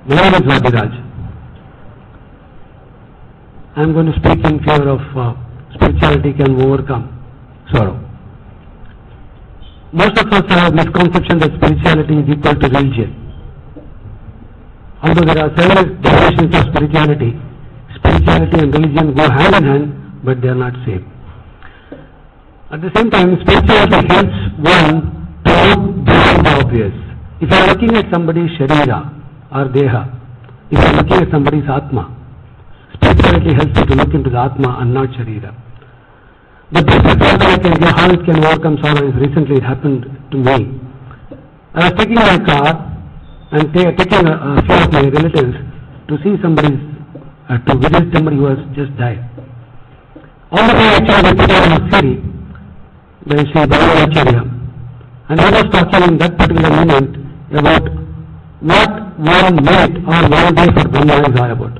My name is Vadiraj. I am going to speak in favor of uh, spirituality can overcome sorrow. Most of us have misconception that spirituality is equal to religion. Although there are several definitions of spirituality, spirituality and religion go hand in hand, but they are not same. At the same time, spirituality helps one to look beyond the obvious. If you are looking at somebody's sharira or deha, if you are looking at somebody's atma, spirituality helps you to look into the atma and not sharira. The best example I can give how it can overcome sorrow is recently it happened to me. I was taking my car and ta- taking a, a few of my relatives to see somebody's, uh, to visit somebody who has just died. On the way actually we put on a Siri by Sri Bharavacharya and I was talking in that particular moment about what one minute or one day for Brahma is all about.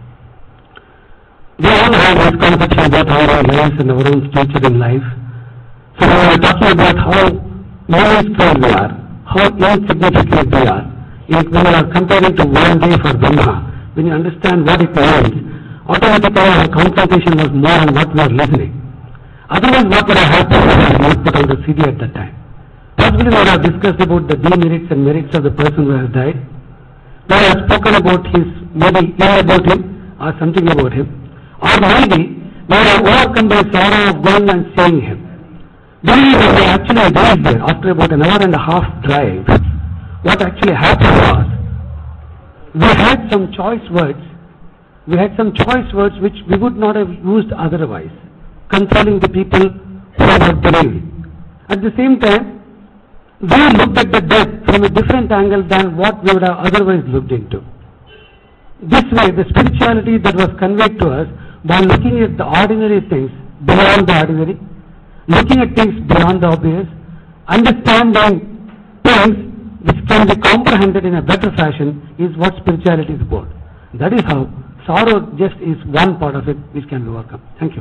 We all have misconception about our own lives and our own future in life. So when we are talking about how minuscule we are, how insignificant we are, if when we are comparing to one day for Brahma, when you understand what it means, automatically our concentration was more on what we are listening. Otherwise, what would have happened if I had not put on the CD at that time? Possibly we would have discussed about the demerits and merits of the person who has died. We would have spoken about his, maybe ill about him or something about him. Or maybe we would have overcome the sorrow of going and seeing him. Then when we actually arrived there, after about an hour and a half drive, what actually happened was, we had some choice words, we had some choice words which we would not have used otherwise, controlling the people who were bereaved. At the same time, we looked at the death from a different angle than what we would have otherwise looked into. This way, the spirituality that was conveyed to us by looking at the ordinary things beyond the ordinary, looking at things beyond the obvious, understanding things which can be comprehended in a better fashion is what spirituality is about. That is how sorrow just is one part of it which can be overcome. Thank you.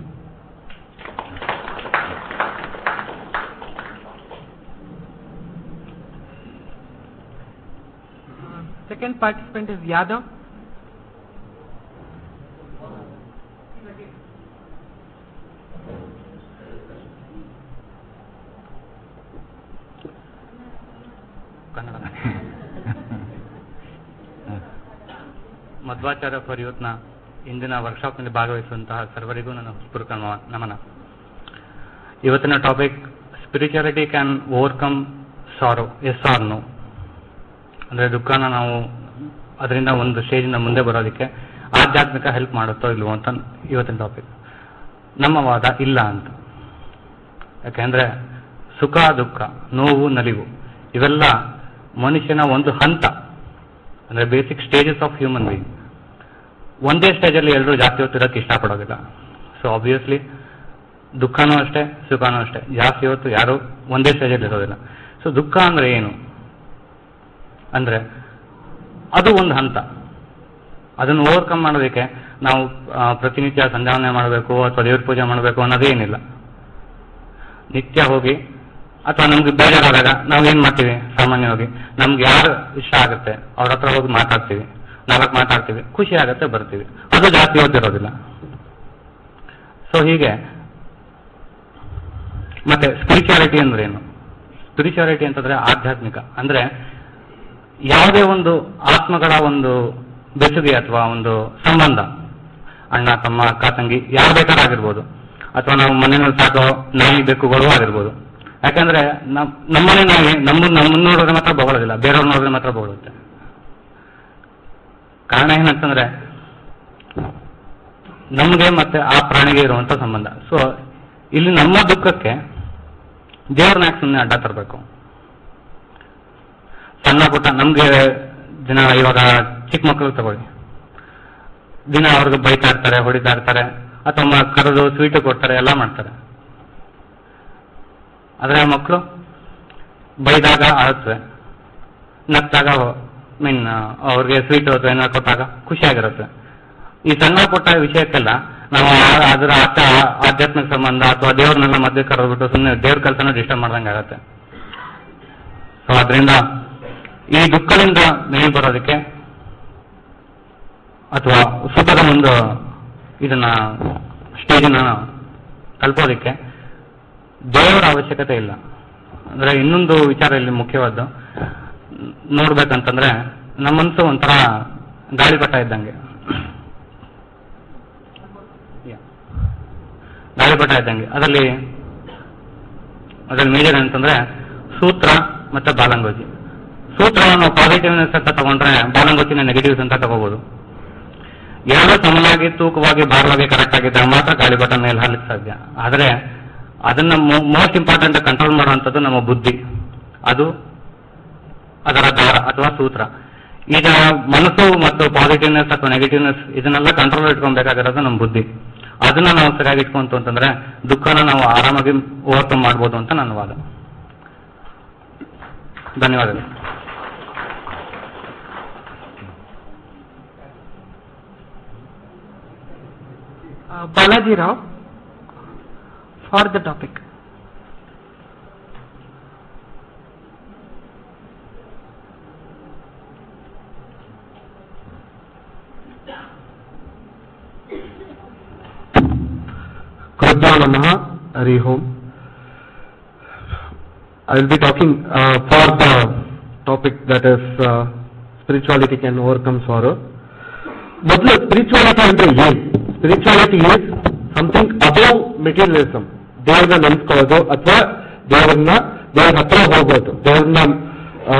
Second participant is Yadav. Kannada Madhvacharya for ಯೂತ್ನ ಇಂದಿನ ವರ್ಕ್ಶಾಪ್ನಲ್ಲಿ ಭಾಗವಹಿಸುವಂತಹ ಸರ್ವರಿಗೂ ನನ್ನ ಹೃತ್ಪೂರ್ವಕ ನಮ- ನಮನ ಇವತ್ತಿನ topic spirituality can overcome sorrow yes or no ಅಂದರೆ ದುಃಖನ ನಾವು ಅದರಿಂದ ಒಂದು ಸ್ಟೇಜಿಂದ ಮುಂದೆ ಬರೋದಕ್ಕೆ ಆಧ್ಯಾತ್ಮಿಕ ಹೆಲ್ಪ್ ಮಾಡುತ್ತೋ ಇಲ್ವೋ ಅಂತ ಇವತ್ತಿನ ಟಾಪಿಕ್ ನಮ್ಮ ವಾದ ಇಲ್ಲ ಅಂತ ಯಾಕೆಂದ್ರೆ ಸುಖ ದುಃಖ ನೋವು ನಲಿವು ಇವೆಲ್ಲ ಮನುಷ್ಯನ ಒಂದು ಹಂತ ಅಂದ್ರೆ basic stages of human being ಒಂದೇ ಸ್ಟೇಜಲ್ಲಿ ಎಲ್ಲರೂ ಜಾಸ್ತಿ ಹೊತ್ತಿರೋಕ್ಕೆ ಇಷ್ಟಪಡೋದಿಲ್ಲ ಸೊ ಆಬ್ವಿಯಸ್ಲಿ ದುಃಖನೂ ಅಷ್ಟೇ ಸುಖನೂ ಅಷ್ಟೇ ಜಾಸ್ತಿ ಹೊತ್ತು ಯಾರು ಒಂದೇ ಸ್ಟೇಜಲ್ಲಿ ಇರೋದಿಲ್ಲ ಸೊ ದುಃಖ ಅಂದ್ರೆ ಏನು ಅಂದ್ರೆ ಅದು ಒಂದು ಹಂತ ಅದನ್ನು ಓವರ್ಕಮ್ ಮಾಡೋದಕ್ಕೆ ನಾವು ಆ, ಪ್ರತಿನಿತ್ಯ ಸಂಧಾವನೆ ಮಾಡಬೇಕು ಅಥವಾ ದೇವ್ರ ಪೂಜೆ ಮಾಡಬೇಕು ಅನ್ನೋದೇನಿಲ್ಲ ನಿತ್ಯ ಹೋಗಿ ಅಥವಾ ನಮ್ಗೆ ಬೇಜಾರಾದಾಗ ನಾವು ಏನ್ ಮಾಡ್ತೀವಿ ಸಾಮಾನ್ಯವಾಗಿ ನಮ್ಗೆ ಯಾರು ಇಷ್ಟ ಆಗುತ್ತೆ ಅವ್ರ ಹತ್ರ ಹೋಗಿ ಮಾತಾಡ್ತೀವಿ ನಾಲ್ಕು ಮಾತಾಡ್ತೀವಿ ಖುಷಿ ಆಗುತ್ತೆ ಬರ್ತೀವಿ ಅದು ಜಾಸ್ತಿ ಓದಿರೋದಿಲ್ಲ ಸೊ ಹೀಗೆ ಮತ್ತೆ ಸ್ಪಿರಿಚುಯಾಲಿಟಿ ಅಂದ್ರೆ ಏನು ಸ್ಪಿರಿಚುಯಾಲಿಟಿ ಅಂತಂದ್ರೆ ಆಧ್ಯಾತ್ಮಿಕ ಅಂದ್ರೆ ಯಾವುದೇ ಒಂದು ಆತ್ಮಗಳ ಒಂದು ಬೆಸುಗೆ ಅಥವಾ ಒಂದು ಸಂಬಂಧ ಅಣ್ಣ ತಮ್ಮ ಅಕ್ಕ ತಂಗಿ ಯಾರು ಬೇಕಾದ್ರೂ ಆಗಿರ್ಬೋದು ಅಥವಾ ನಾವು ಮನೆಯಲ್ಲಿ ಸಾಕೋ ನಾಯಿ ಬೆಕ್ಕುಗಳು ಆಗಿರ್ಬೋದು ಯಾಕಂದ್ರೆ ನಮ್ ನಮ್ಮನೆ ನಾಯಿ ನಮ್ಮ ನಮ್ಮನ್ನ ನೋಡಿದ್ರೆ ಮಾತ್ರ ಬಗಳೋದಿಲ್ಲ ಬೇರೆಯವ್ರು ನೋಡಿದ್ರೆ ಮಾತ್ರ ಬಗಳುತ್ತೆ ಕಾರಣ ಏನಂತಂದ್ರೆ ನಮಗೆ ಮತ್ತೆ ಆ ಪ್ರಾಣಿಗೆ ಇರುವಂತ ಸಂಬಂಧ ಸೊ ಇಲ್ಲಿ ನಮ್ಮ ದುಃಖಕ್ಕೆ ದೇವ್ರನ್ನ ಯಾಕೆ ಸುಮ್ಮನೆ ಅಡ್ಡ ತರಬೇಕು ಸಣ್ಣ ಪುಟ್ಟ ನಮ್ಗೆ ದಿನ ಇವಾಗ ಚಿಕ್ಕ ಮಕ್ಕಳು ತಗೊಳ್ಳಿ ದಿನ ಅವ್ರಿಗೆ ಬೈತಾ ಇರ್ತಾರೆ ಹೊಡಿತಾ ಇರ್ತಾರೆ ಅಥವಾ ಮ- ಕರೆದು ಸ್ವೀಟ್ ಕೊಡ್ತಾರೆ ಎಲ್ಲ ಮಾಡ್ತಾರೆ ಆದ್ರೆ ಆ ಮಕ್ಕಳು ಬೈದಾಗ ಅಳತ್ವೆ ನಕ್ತಾಗ ಮೀನ್ ಅವ್ರಿಗೆ ಸ್ವೀಟ್ ಅಥವಾ ಏನಾರು ಕೊಟ್ಟಾಗ ಖುಷಿಯಾಗಿರುತ್ತೆ ಈ ಸಣ್ಣ ಪುಟ್ಟ ವಿಷಯಕ್ಕೆಲ್ಲ ನಾವು ಆ- ಅದರ ಅರ್ಥ ಆಧ್ಯಾತ್ಮಿಕ ಸಂಬಂಧ ಅಥವಾ ದೇವ್ರನ್ನೆಲ್ಲ ಮಧ್ಯೆ ಕರೆದ್ಬಿಟ್ಟು ಸುಮ್ಮನೆ ದೇವ್ರ ಕೆಲಸನ ಡಿಸ್ಟರ್ಬ್ ಮಾಡ್ದಂಗೆ ಆಗತ್ತೆ ಸೊ ಅದರಿಂದ ಈ ದುಃಖದಿಂದ ಮೇಲೆ ಬರೋದಕ್ಕೆ ಅಥವಾ ಸುಖದ ಒಂದು ಇದನ್ನ ಸ್ಟೇಜನ್ನ ತಲುಪೋದಕ್ಕೆ ದೇವರ ಅವಶ್ಯಕತೆ ಇಲ್ಲ ಅಂದ್ರೆ ಇನ್ನೊಂದು ವಿಚಾರ ಇಲ್ಲಿ ಮುಖ್ಯವಾದ್ದು ನೋಡ್ಬೇಕಂತಂದ್ರೆ ನಮ್ಮ ಮನಸ್ಸು ಒಂಥರ ಗಾಳಿಪಟ ಇದ್ದಂಗೆ Yeah. ಗಾಳಿಪಟ ಇದ್ದಂಗೆ ಅದರಲ್ಲಿ ಅದ್ರಲ್ಲಿ ಮೇಜರ್ ಅಂತಂದ್ರೆ ಸೂತ್ರ ಮತ್ತೆ ಬಾಲಂಗೋಜಿ ಸೂತ್ರ ನಾವು ಪಾಸಿಟಿವ್ನೆಸ್ ಅಂತ ತಗೊಂಡ್ರೆ ಬಾಲಂಗೋಚಿನ ನೆಗೆಟಿವ್ಸ್ ಅಂತ ತಗೋಬಹುದು ಎರಡು ಸಮನಾಗಿ ತೂಕವಾಗಿ ಭಾರವಾಗಿ ಕರೆಕ್ಟ್ ಆಗಿದ್ದಾಗ ಮಾತ್ರ ಗಾಳಿಪಟ ಮೇಲೆ ಹಾರ್ಲಿಕ್ಕೆ ಸಾಧ್ಯ ಆದರೆ ಅದನ್ನ ಮೋಸ್ಟ್ ಇಂಪಾರ್ಟೆಂಟ್ ಕಂಟ್ರೋಲ್ ಮಾಡುವಂಥದ್ದು ನಮ್ಮ ಬುದ್ಧಿ ಅದು ಅದರ ದಾರ ಅಥವಾ ಸೂತ್ರ ಈಗ ಮನಸ್ಸು ಮತ್ತು ಪಾಸಿಟಿವ್ನೆಸ್ ಅಥವಾ ನೆಗೆಟಿವ್ನೆಸ್ ಇದನ್ನೆಲ್ಲ ಕಂಟ್ರೋಲ್ ಇಟ್ಕೊಬೇಕಾಗಿರೋದು ನಮ್ಮ ಬುದ್ಧಿ ಅದನ್ನ ನಾವು ಸರಿಯಾಗಿ ಇಟ್ಕೊಂತು ಅಂತಂದ್ರೆ ದುಃಖನ ನಾವು ಆರಾಮಾಗಿ ಓವರ್ಕಮ್ ಮಾಡ್ಬೋದು ಅಂತ ನನ್ನ ವಾದ ಧನ್ಯವಾದಗಳು Uh, Balaji Rao for the topic. Krudya Namaha, Hari Om. I will be talking uh, for the topic that is uh, spirituality can overcome sorrow. ಮೊದಲು ಸ್ಪಿರಿಚುವಾಲಿಟಿ ಅಂದ್ರೆ ಏನು spirituality is something above materialism ದೇವ್ರನ್ನ ನೆನ್ಸ್ಕೊಳ್ಳೋದು ಅಥವಾ ದೇವ್ರನ್ನ ದೇವ್ರ ಹತ್ರ ಹೋಗೋದು ದೇವ್ರನ್ನ ಆ,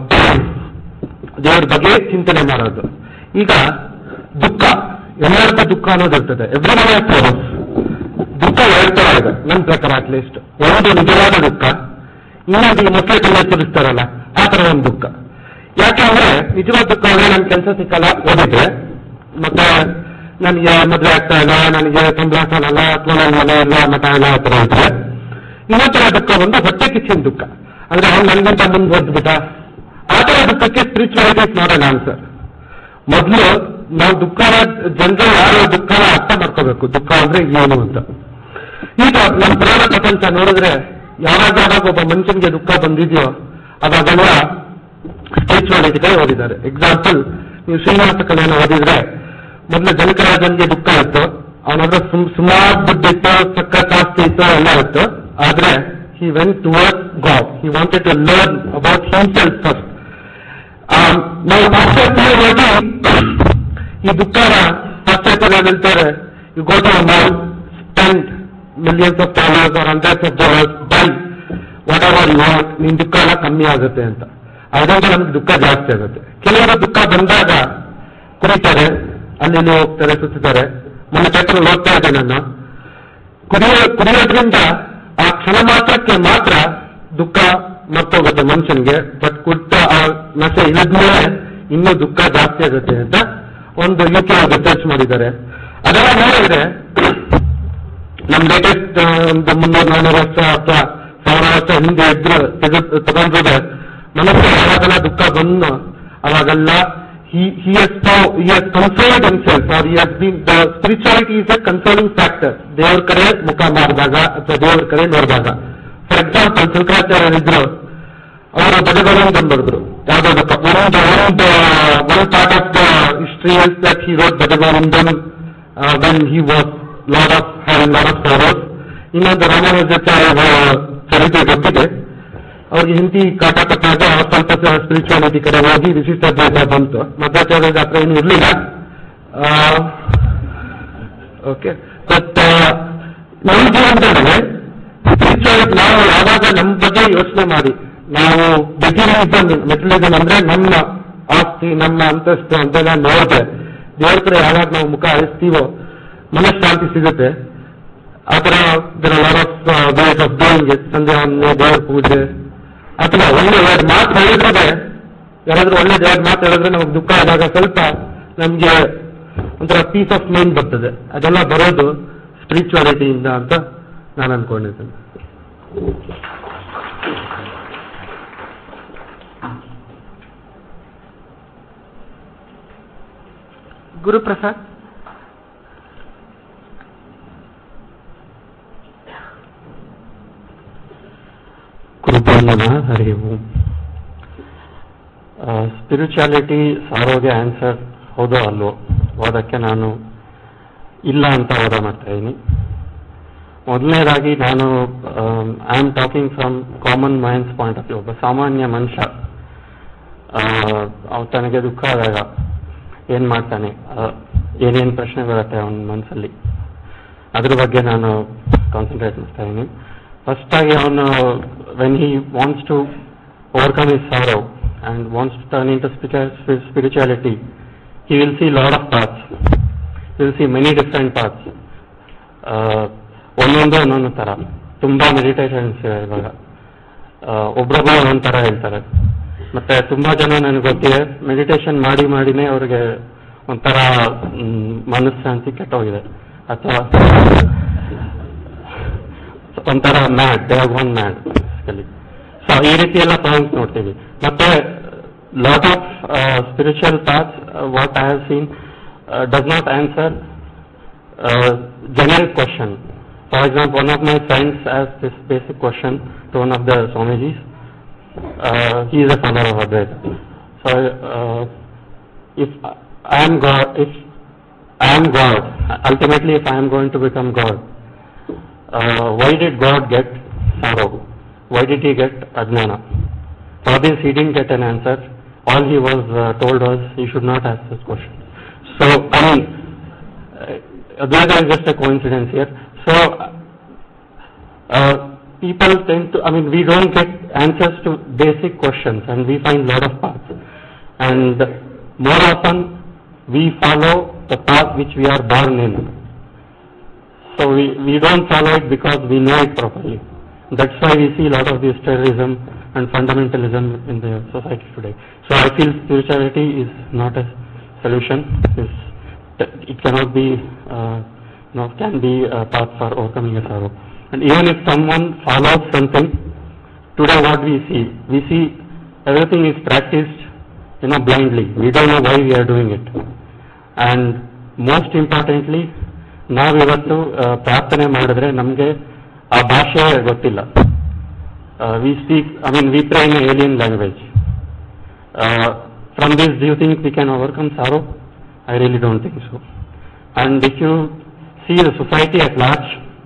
ದೇವ್ರ ಬಗ್ಗೆ ಚಿಂತನೆ ಮಾಡೋದು ಈಗ ದುಃಖ ಎಲ್ಲರಿಗೂ ದುಃಖ ಅನ್ನೋದು ಇರ್ತದೆ ಎವ್ರಿ ಒನ್ ದುಃಖ ಎರಡು ತರ ಇದೆ ನನ್ನ ಪ್ರಕಾರ ಅಟ್ಲೀಸ್ಟ್ ಒಂದು ನಿಜವಾದ ದುಃಖ ಇನ್ನೊಂದು ಈ ಮೊಸಳೆ ಕಲ್ಲ ತೋರಿಸ್ತಾರಲ್ಲ ಆ ತರ ಒಂದು ದುಃಖ ಯಾಕೆಂದ್ರೆ ನಿಜವಾದ ದುಃಖ ಅಂದ್ರೆ ನನ್ ಕೆಲಸ ಸಿಕ್ಕಲ್ಲ ಓದಿದ್ರೆ ಮತ್ತೆ ನನಗೆ ಮದುವೆ ಆಗ್ತಾ ಇಲ್ಲ ನನಗೆ ಸಂಬಳ ಸಾಲಲ್ಲ ಅಥವಾ ನನ್ನ ಮನೆ ಇಲ್ಲ ಮಠ ಇಲ್ಲ ಆ ತರ ಇದ್ರೆ ಇನ್ನೊಂದು ತರ ದುಃಖ ಬಂದು ಹೊಟ್ಟೆ ಕಿಚ್ಚಿನ ದುಃಖ ಅಂದ್ರೆ ಅವ್ನು ನನಗಿಂತ ಮುಂದುವರೆದ್ಬಿಟ್ಟ ಆ ತರ ದುಃಖಕ್ಕೆ spirituality is not an answer ಮೊದಲು ನಾವು ದುಃಖನ ಜನರು ಯಾರು ದುಃಖನ ಅರ್ಥ ಮಾಡ್ಕೋಬೇಕು ದುಃಖ ಅಂದ್ರೆ ಏನು ಅಂತ ಈಗ ನಮ್ಮ ಪುರಾಣ ಪ್ರಪಂಚ ನೋಡಿದ್ರೆ ಯಾವಾಗ ಯಾವಾಗ ಒಬ್ಬ ಮನುಷ್ಯನಿಗೆ ದುಃಖ ಬಂದಿದೆಯೋ ಅವಾಗೆಲ್ಲ ಸ್ಪಿರಿಚುವಾಲಿಟಿ ಕಡೆ ಓದಿದ್ದಾರೆ ಎಕ್ಸಾಂಪಲ್ ನೀವು ಶ್ರೀನಿವಾಸ ಕಲೆಯನ್ನು ಓದಿದ್ರೆ ಮೊದಲು ಜನಕರಾಜನ್ಗೆ ದುಃಖ ಇತ್ತು ಅವನ ಹತ್ರ ಸುಮ್ ಸುಮಾರು ದುಡ್ಡು ಇತ್ತು ಸಖತ್ ಆಸ್ತಿ ಇತ್ತು ಎಲ್ಲ ಇತ್ತು ಆದ್ರೆ he went toward God he wanted to learn about himself first ನಾವು ಪಾಶ್ಚಾತ್ಯವಾಗಿ ಈ ದುಃಖನ ಪಾಶ್ಚಾತ್ಯರು ಹೇಳ್ತಾರೆ you go to mall spend millions of dollars or hundreds of dollars buy whatever you want ನಿನ್ ದುಃಖ ಎಲ್ಲ ಕಮ್ಮಿ ಆಗುತ್ತೆ ಅಂತ ಅದರಿಂದ ನಮ್ಗೆ ದುಃಖ ಜಾಸ್ತಿ ಆಗುತ್ತೆ ಕೆಲವರು ದುಃಖ ಬಂದಾಗ ಕುಡಿತಾರೆ ಅಲ್ಲಿ ಇಲ್ಲಿ ಹೋಗ್ತಾರೆ ಸುತ್ತಾರೆ ಮೊನ್ನೆ ಪೇಪರ್ ಓದ್ತಾ ಇದ್ದೆ ನಾನು ಕುಡಿಯೋ ಕುಡಿಯೋದ್ರಿಂದ ಆ ಕ್ಷಣ ಮಾತ್ರಕ್ಕೆ ಮಾತ್ರ ದುಃಖ ಮರ್ತೋಗುತ್ತೆ ಮನುಷ್ಯನಿಗೆ ಬಟ್ ಕುಟ್ಟ ಆ ನಶೆ ಇಳಿದ್ಮೇಲೆ ಇನ್ನೂ ದುಃಖ ಜಾಸ್ತಿ ಆಗುತ್ತೆ ಅಂತ ಒಂದು ಯು ಕೆ ರಿಸರ್ಚ್ ಮಾಡಿದ್ದಾರೆ ಅದೆಲ್ಲ ನೋಡಿದ್ರೆ ನಮ್ ಲೇಟೆಸ್ಟ್ ಒಂದು ಮುನ್ನೂರು ನಾನ್ನೂರು ವರ್ಷ ಅಥವಾ ಸಾವಿರ ವರ್ಷ ಹಿಂದೆ ಇದ್ರು ತೆಗೆದು ತಗೊಂಡ್ರೆ ಮನಸ್ಸು ಯಾವಾಗೆಲ್ಲ ದುಃಖ ಬಂದು ಅವಾಗೆಲ್ಲ he he has now he has consoled himself or he has been the spirituality is a consoling factor ದೇವ್ರ ಕಡೆ ಮುಖ ಮಾಡಿದಾಗ ಅಥವಾ ದೇವ್ರ ಕಡೆ ನೋಡಿದಾಗ ಫಾರ್ ಎಕ್ಸಾಂಪಲ್ ಶಂಕರಾಚಾರ್ಯ ಇದ್ರು ಅವರ ಬದಗಳನ್ನು ಬಂದಿದ್ರು ಯಾವ್ದಾದ್ರು ಒಂದು ಒಂದು one part of the history is that he wrote Bhagavanandam uh, when he was lot of having lot of sorrows ಇನ್ನೊಂದು ರಾಮಾನುಜಾಚಾರ್ಯ ಚರಿತ್ರೆ ಗೊತ್ತಿದೆ ಅವ್ರಿಗೆ ಹಿಂದಿ ಕಾಟ ಕೊಟ್ಟಾಗ ಸ್ವಲ್ಪ ಸ್ಪಿರಿಚುವಾಲಿಟಿ ಕಡೆ ಹೋಗಿ ವಿಶಿಷ್ಟಾದ್ವೈತ ಬಂತು ಮಧ್ವಾಚಾರ್ಯದ ಹತ್ರ ಏನು ಇರಲಿಲ್ಲ ಓಕೆ ಬಟ್ ನಮ್ಮ ಜೀವನದಲ್ಲಿ ಸ್ಪಿರಿಚುವಾಲಿಟಿ ನಾವು ಯಾವಾಗ ನಮ್ಮ ಬಗ್ಗೆ ಯೋಚನೆ ಮಾಡಿ ನಾವು ಮೆಟೀರಿಯಲಿಸಮ್ ಮೆಟೀರಿಯಲಿಸಮ್ ಅಂದ್ರೆ ನಮ್ಮ ಆಸ್ತಿ ನಮ್ಮ ಅಂತಸ್ತು ಅಂತೆಲ್ಲ ನೋಡಿದ್ರೆ ದೇವ್ರ ಕಡೆ ಯಾವಾಗ ನಾವು ಮುಖ ಹರಿಸ್ತೀವೋ ಮನಃಶಾಂತಿ ಸಿಗುತ್ತೆ ಆ ಥರ ಇದರ lot of base of doing it ಸಂಧ್ಯಾ ದೇವ್ರ ಪೂಜೆ ಅಥವಾ ಒಳ್ಳೆ ಎರಡು ಮಾತು ಹೇಳಿದ್ರೆ ಯಾರಾದ್ರೂ ಒಳ್ಳೆ ಎರಡು ಮಾತು ಹೇಳಿದ್ರೆ ನಮಗೆ ದುಃಖ ಆದಾಗ ಸ್ವಲ್ಪ ನಮ್ಗೆ ಒಂಥರ ಪೀಸ್ ಆಫ್ ಮೈಂಡ್ ಬರ್ತದೆ ಅದೆಲ್ಲ ಬರೋದು ಸ್ಪಿರಿಚುವಾಲಿಟಿಯಿಂದ ಅಂತ ನಾನು ಅನ್ಕೊಂಡಿದ್ದೇನೆ Guru Prasad. ಕೃಪಣ್ಣನ ಹರಿ ಓಂ ಸ್ಪಿರಿಚುಯಾಲಿಟಿ ಸಾರೋಗೆ ಆನ್ಸರ್ ಹೌದೋ ಅಲ್ವೋ ಓದಕ್ಕೆ ನಾನು ಇಲ್ಲ ಅಂತ ವಾದ ಮಾಡ್ತಾ ಇದ್ದೀನಿ ಮೊದಲನೇದಾಗಿ ನಾನು I am talking from common mind's point of view ಒಬ್ಬ ಸಾಮಾನ್ಯ ಮನುಷ್ಯ ಅವ್ ತನಗೆ ದುಃಖ ಆದಾಗ ಏನ್ ಮಾಡ್ತಾನೆ ಏನೇನು ಪ್ರಶ್ನೆ ಬರುತ್ತೆ ಅವನ ಮನಸ್ಸಲ್ಲಿ ಅದ್ರ ಬಗ್ಗೆ ನಾನು ಕಾನ್ಸಂಟ್ರೇಟ್ ಮಾಡ್ತಾ ಇದ್ದೀನಿ ಫಸ್ಟ್ ಆಗಿ ಅವನು when he wants to overcome his sorrow and wants to turn into spirituality he will see lot of paths. He will see many different paths. ಒಂದೊಂದು ಒಂದೊಂದು ತರ ತುಂಬಾ ಮೆಡಿಟೇಷನ್ಸ್ ಇವಾಗ ಒಬ್ರೊಬ್ಬರು ಒಂದೊಂದ್ ತರ ಹೇಳ್ತಾರೆ ಮತ್ತೆ ತುಂಬಾ ಜನ ನನಗೆ ಗೊತ್ತಿದೆ ಮೆಡಿಟೇಷನ್ ಮಾಡಿ ಮಾಡಿನೇ ಅವ್ರಿಗೆ ಒಂಥರ ಮ್, ಮನಸ್ಶಾಂತಿ ಕೆಟ್ಟೋಗಿದೆ ಅಥವಾ ಒಂಥರ mad they are one mad so ಈ ರೀತಿ ಎಲ್ಲ ಪಾಯಿಂಟ್ಸ್ ನೋಡ್ತೀವಿ ಮತ್ತೆ lot of uh, spiritual paths, uh, what I have seen, uh, does not answer uh, generic question. For example, one of my friends asked this basic question to one of the Swamijis. Uh, he is a follower of Advaita. So, uh, if I am God, if I am God, ultimately if I am going to become God, uh, why did God get sorrow? Why did he get Ajnana? For this he didn't get an answer. All he was uh, told was he should not ask this question. So, I mean, uh, that is just a coincidence here. So, uh, people tend to, I mean, we don't get answers to basic questions and we find lot of paths. And more often, we follow the path which we are born in. So we, we don't follow it because we know it properly. That's why we see a lot of this terrorism and fundamentalism in the society today. So I feel spirituality is not a solution. It's, it cannot be, uh, no, can be a path for overcoming a sorrow. And even if someone follows something, today what we see, we see everything is practiced, you know, blindly. We don't know why we are doing it. And most importantly, ನಾವಿವತ್ತು ಆ, ಪ್ರಾರ್ಥನೆ ಮಾಡಿದ್ರೆ ನಮಗೆ ಆ ಭಾಷೆ ಗೊತ್ತಿಲ್ಲ we speak I mean we pray in alien language from this do think we can overcome sorrow I really don't think so and if you see the society at large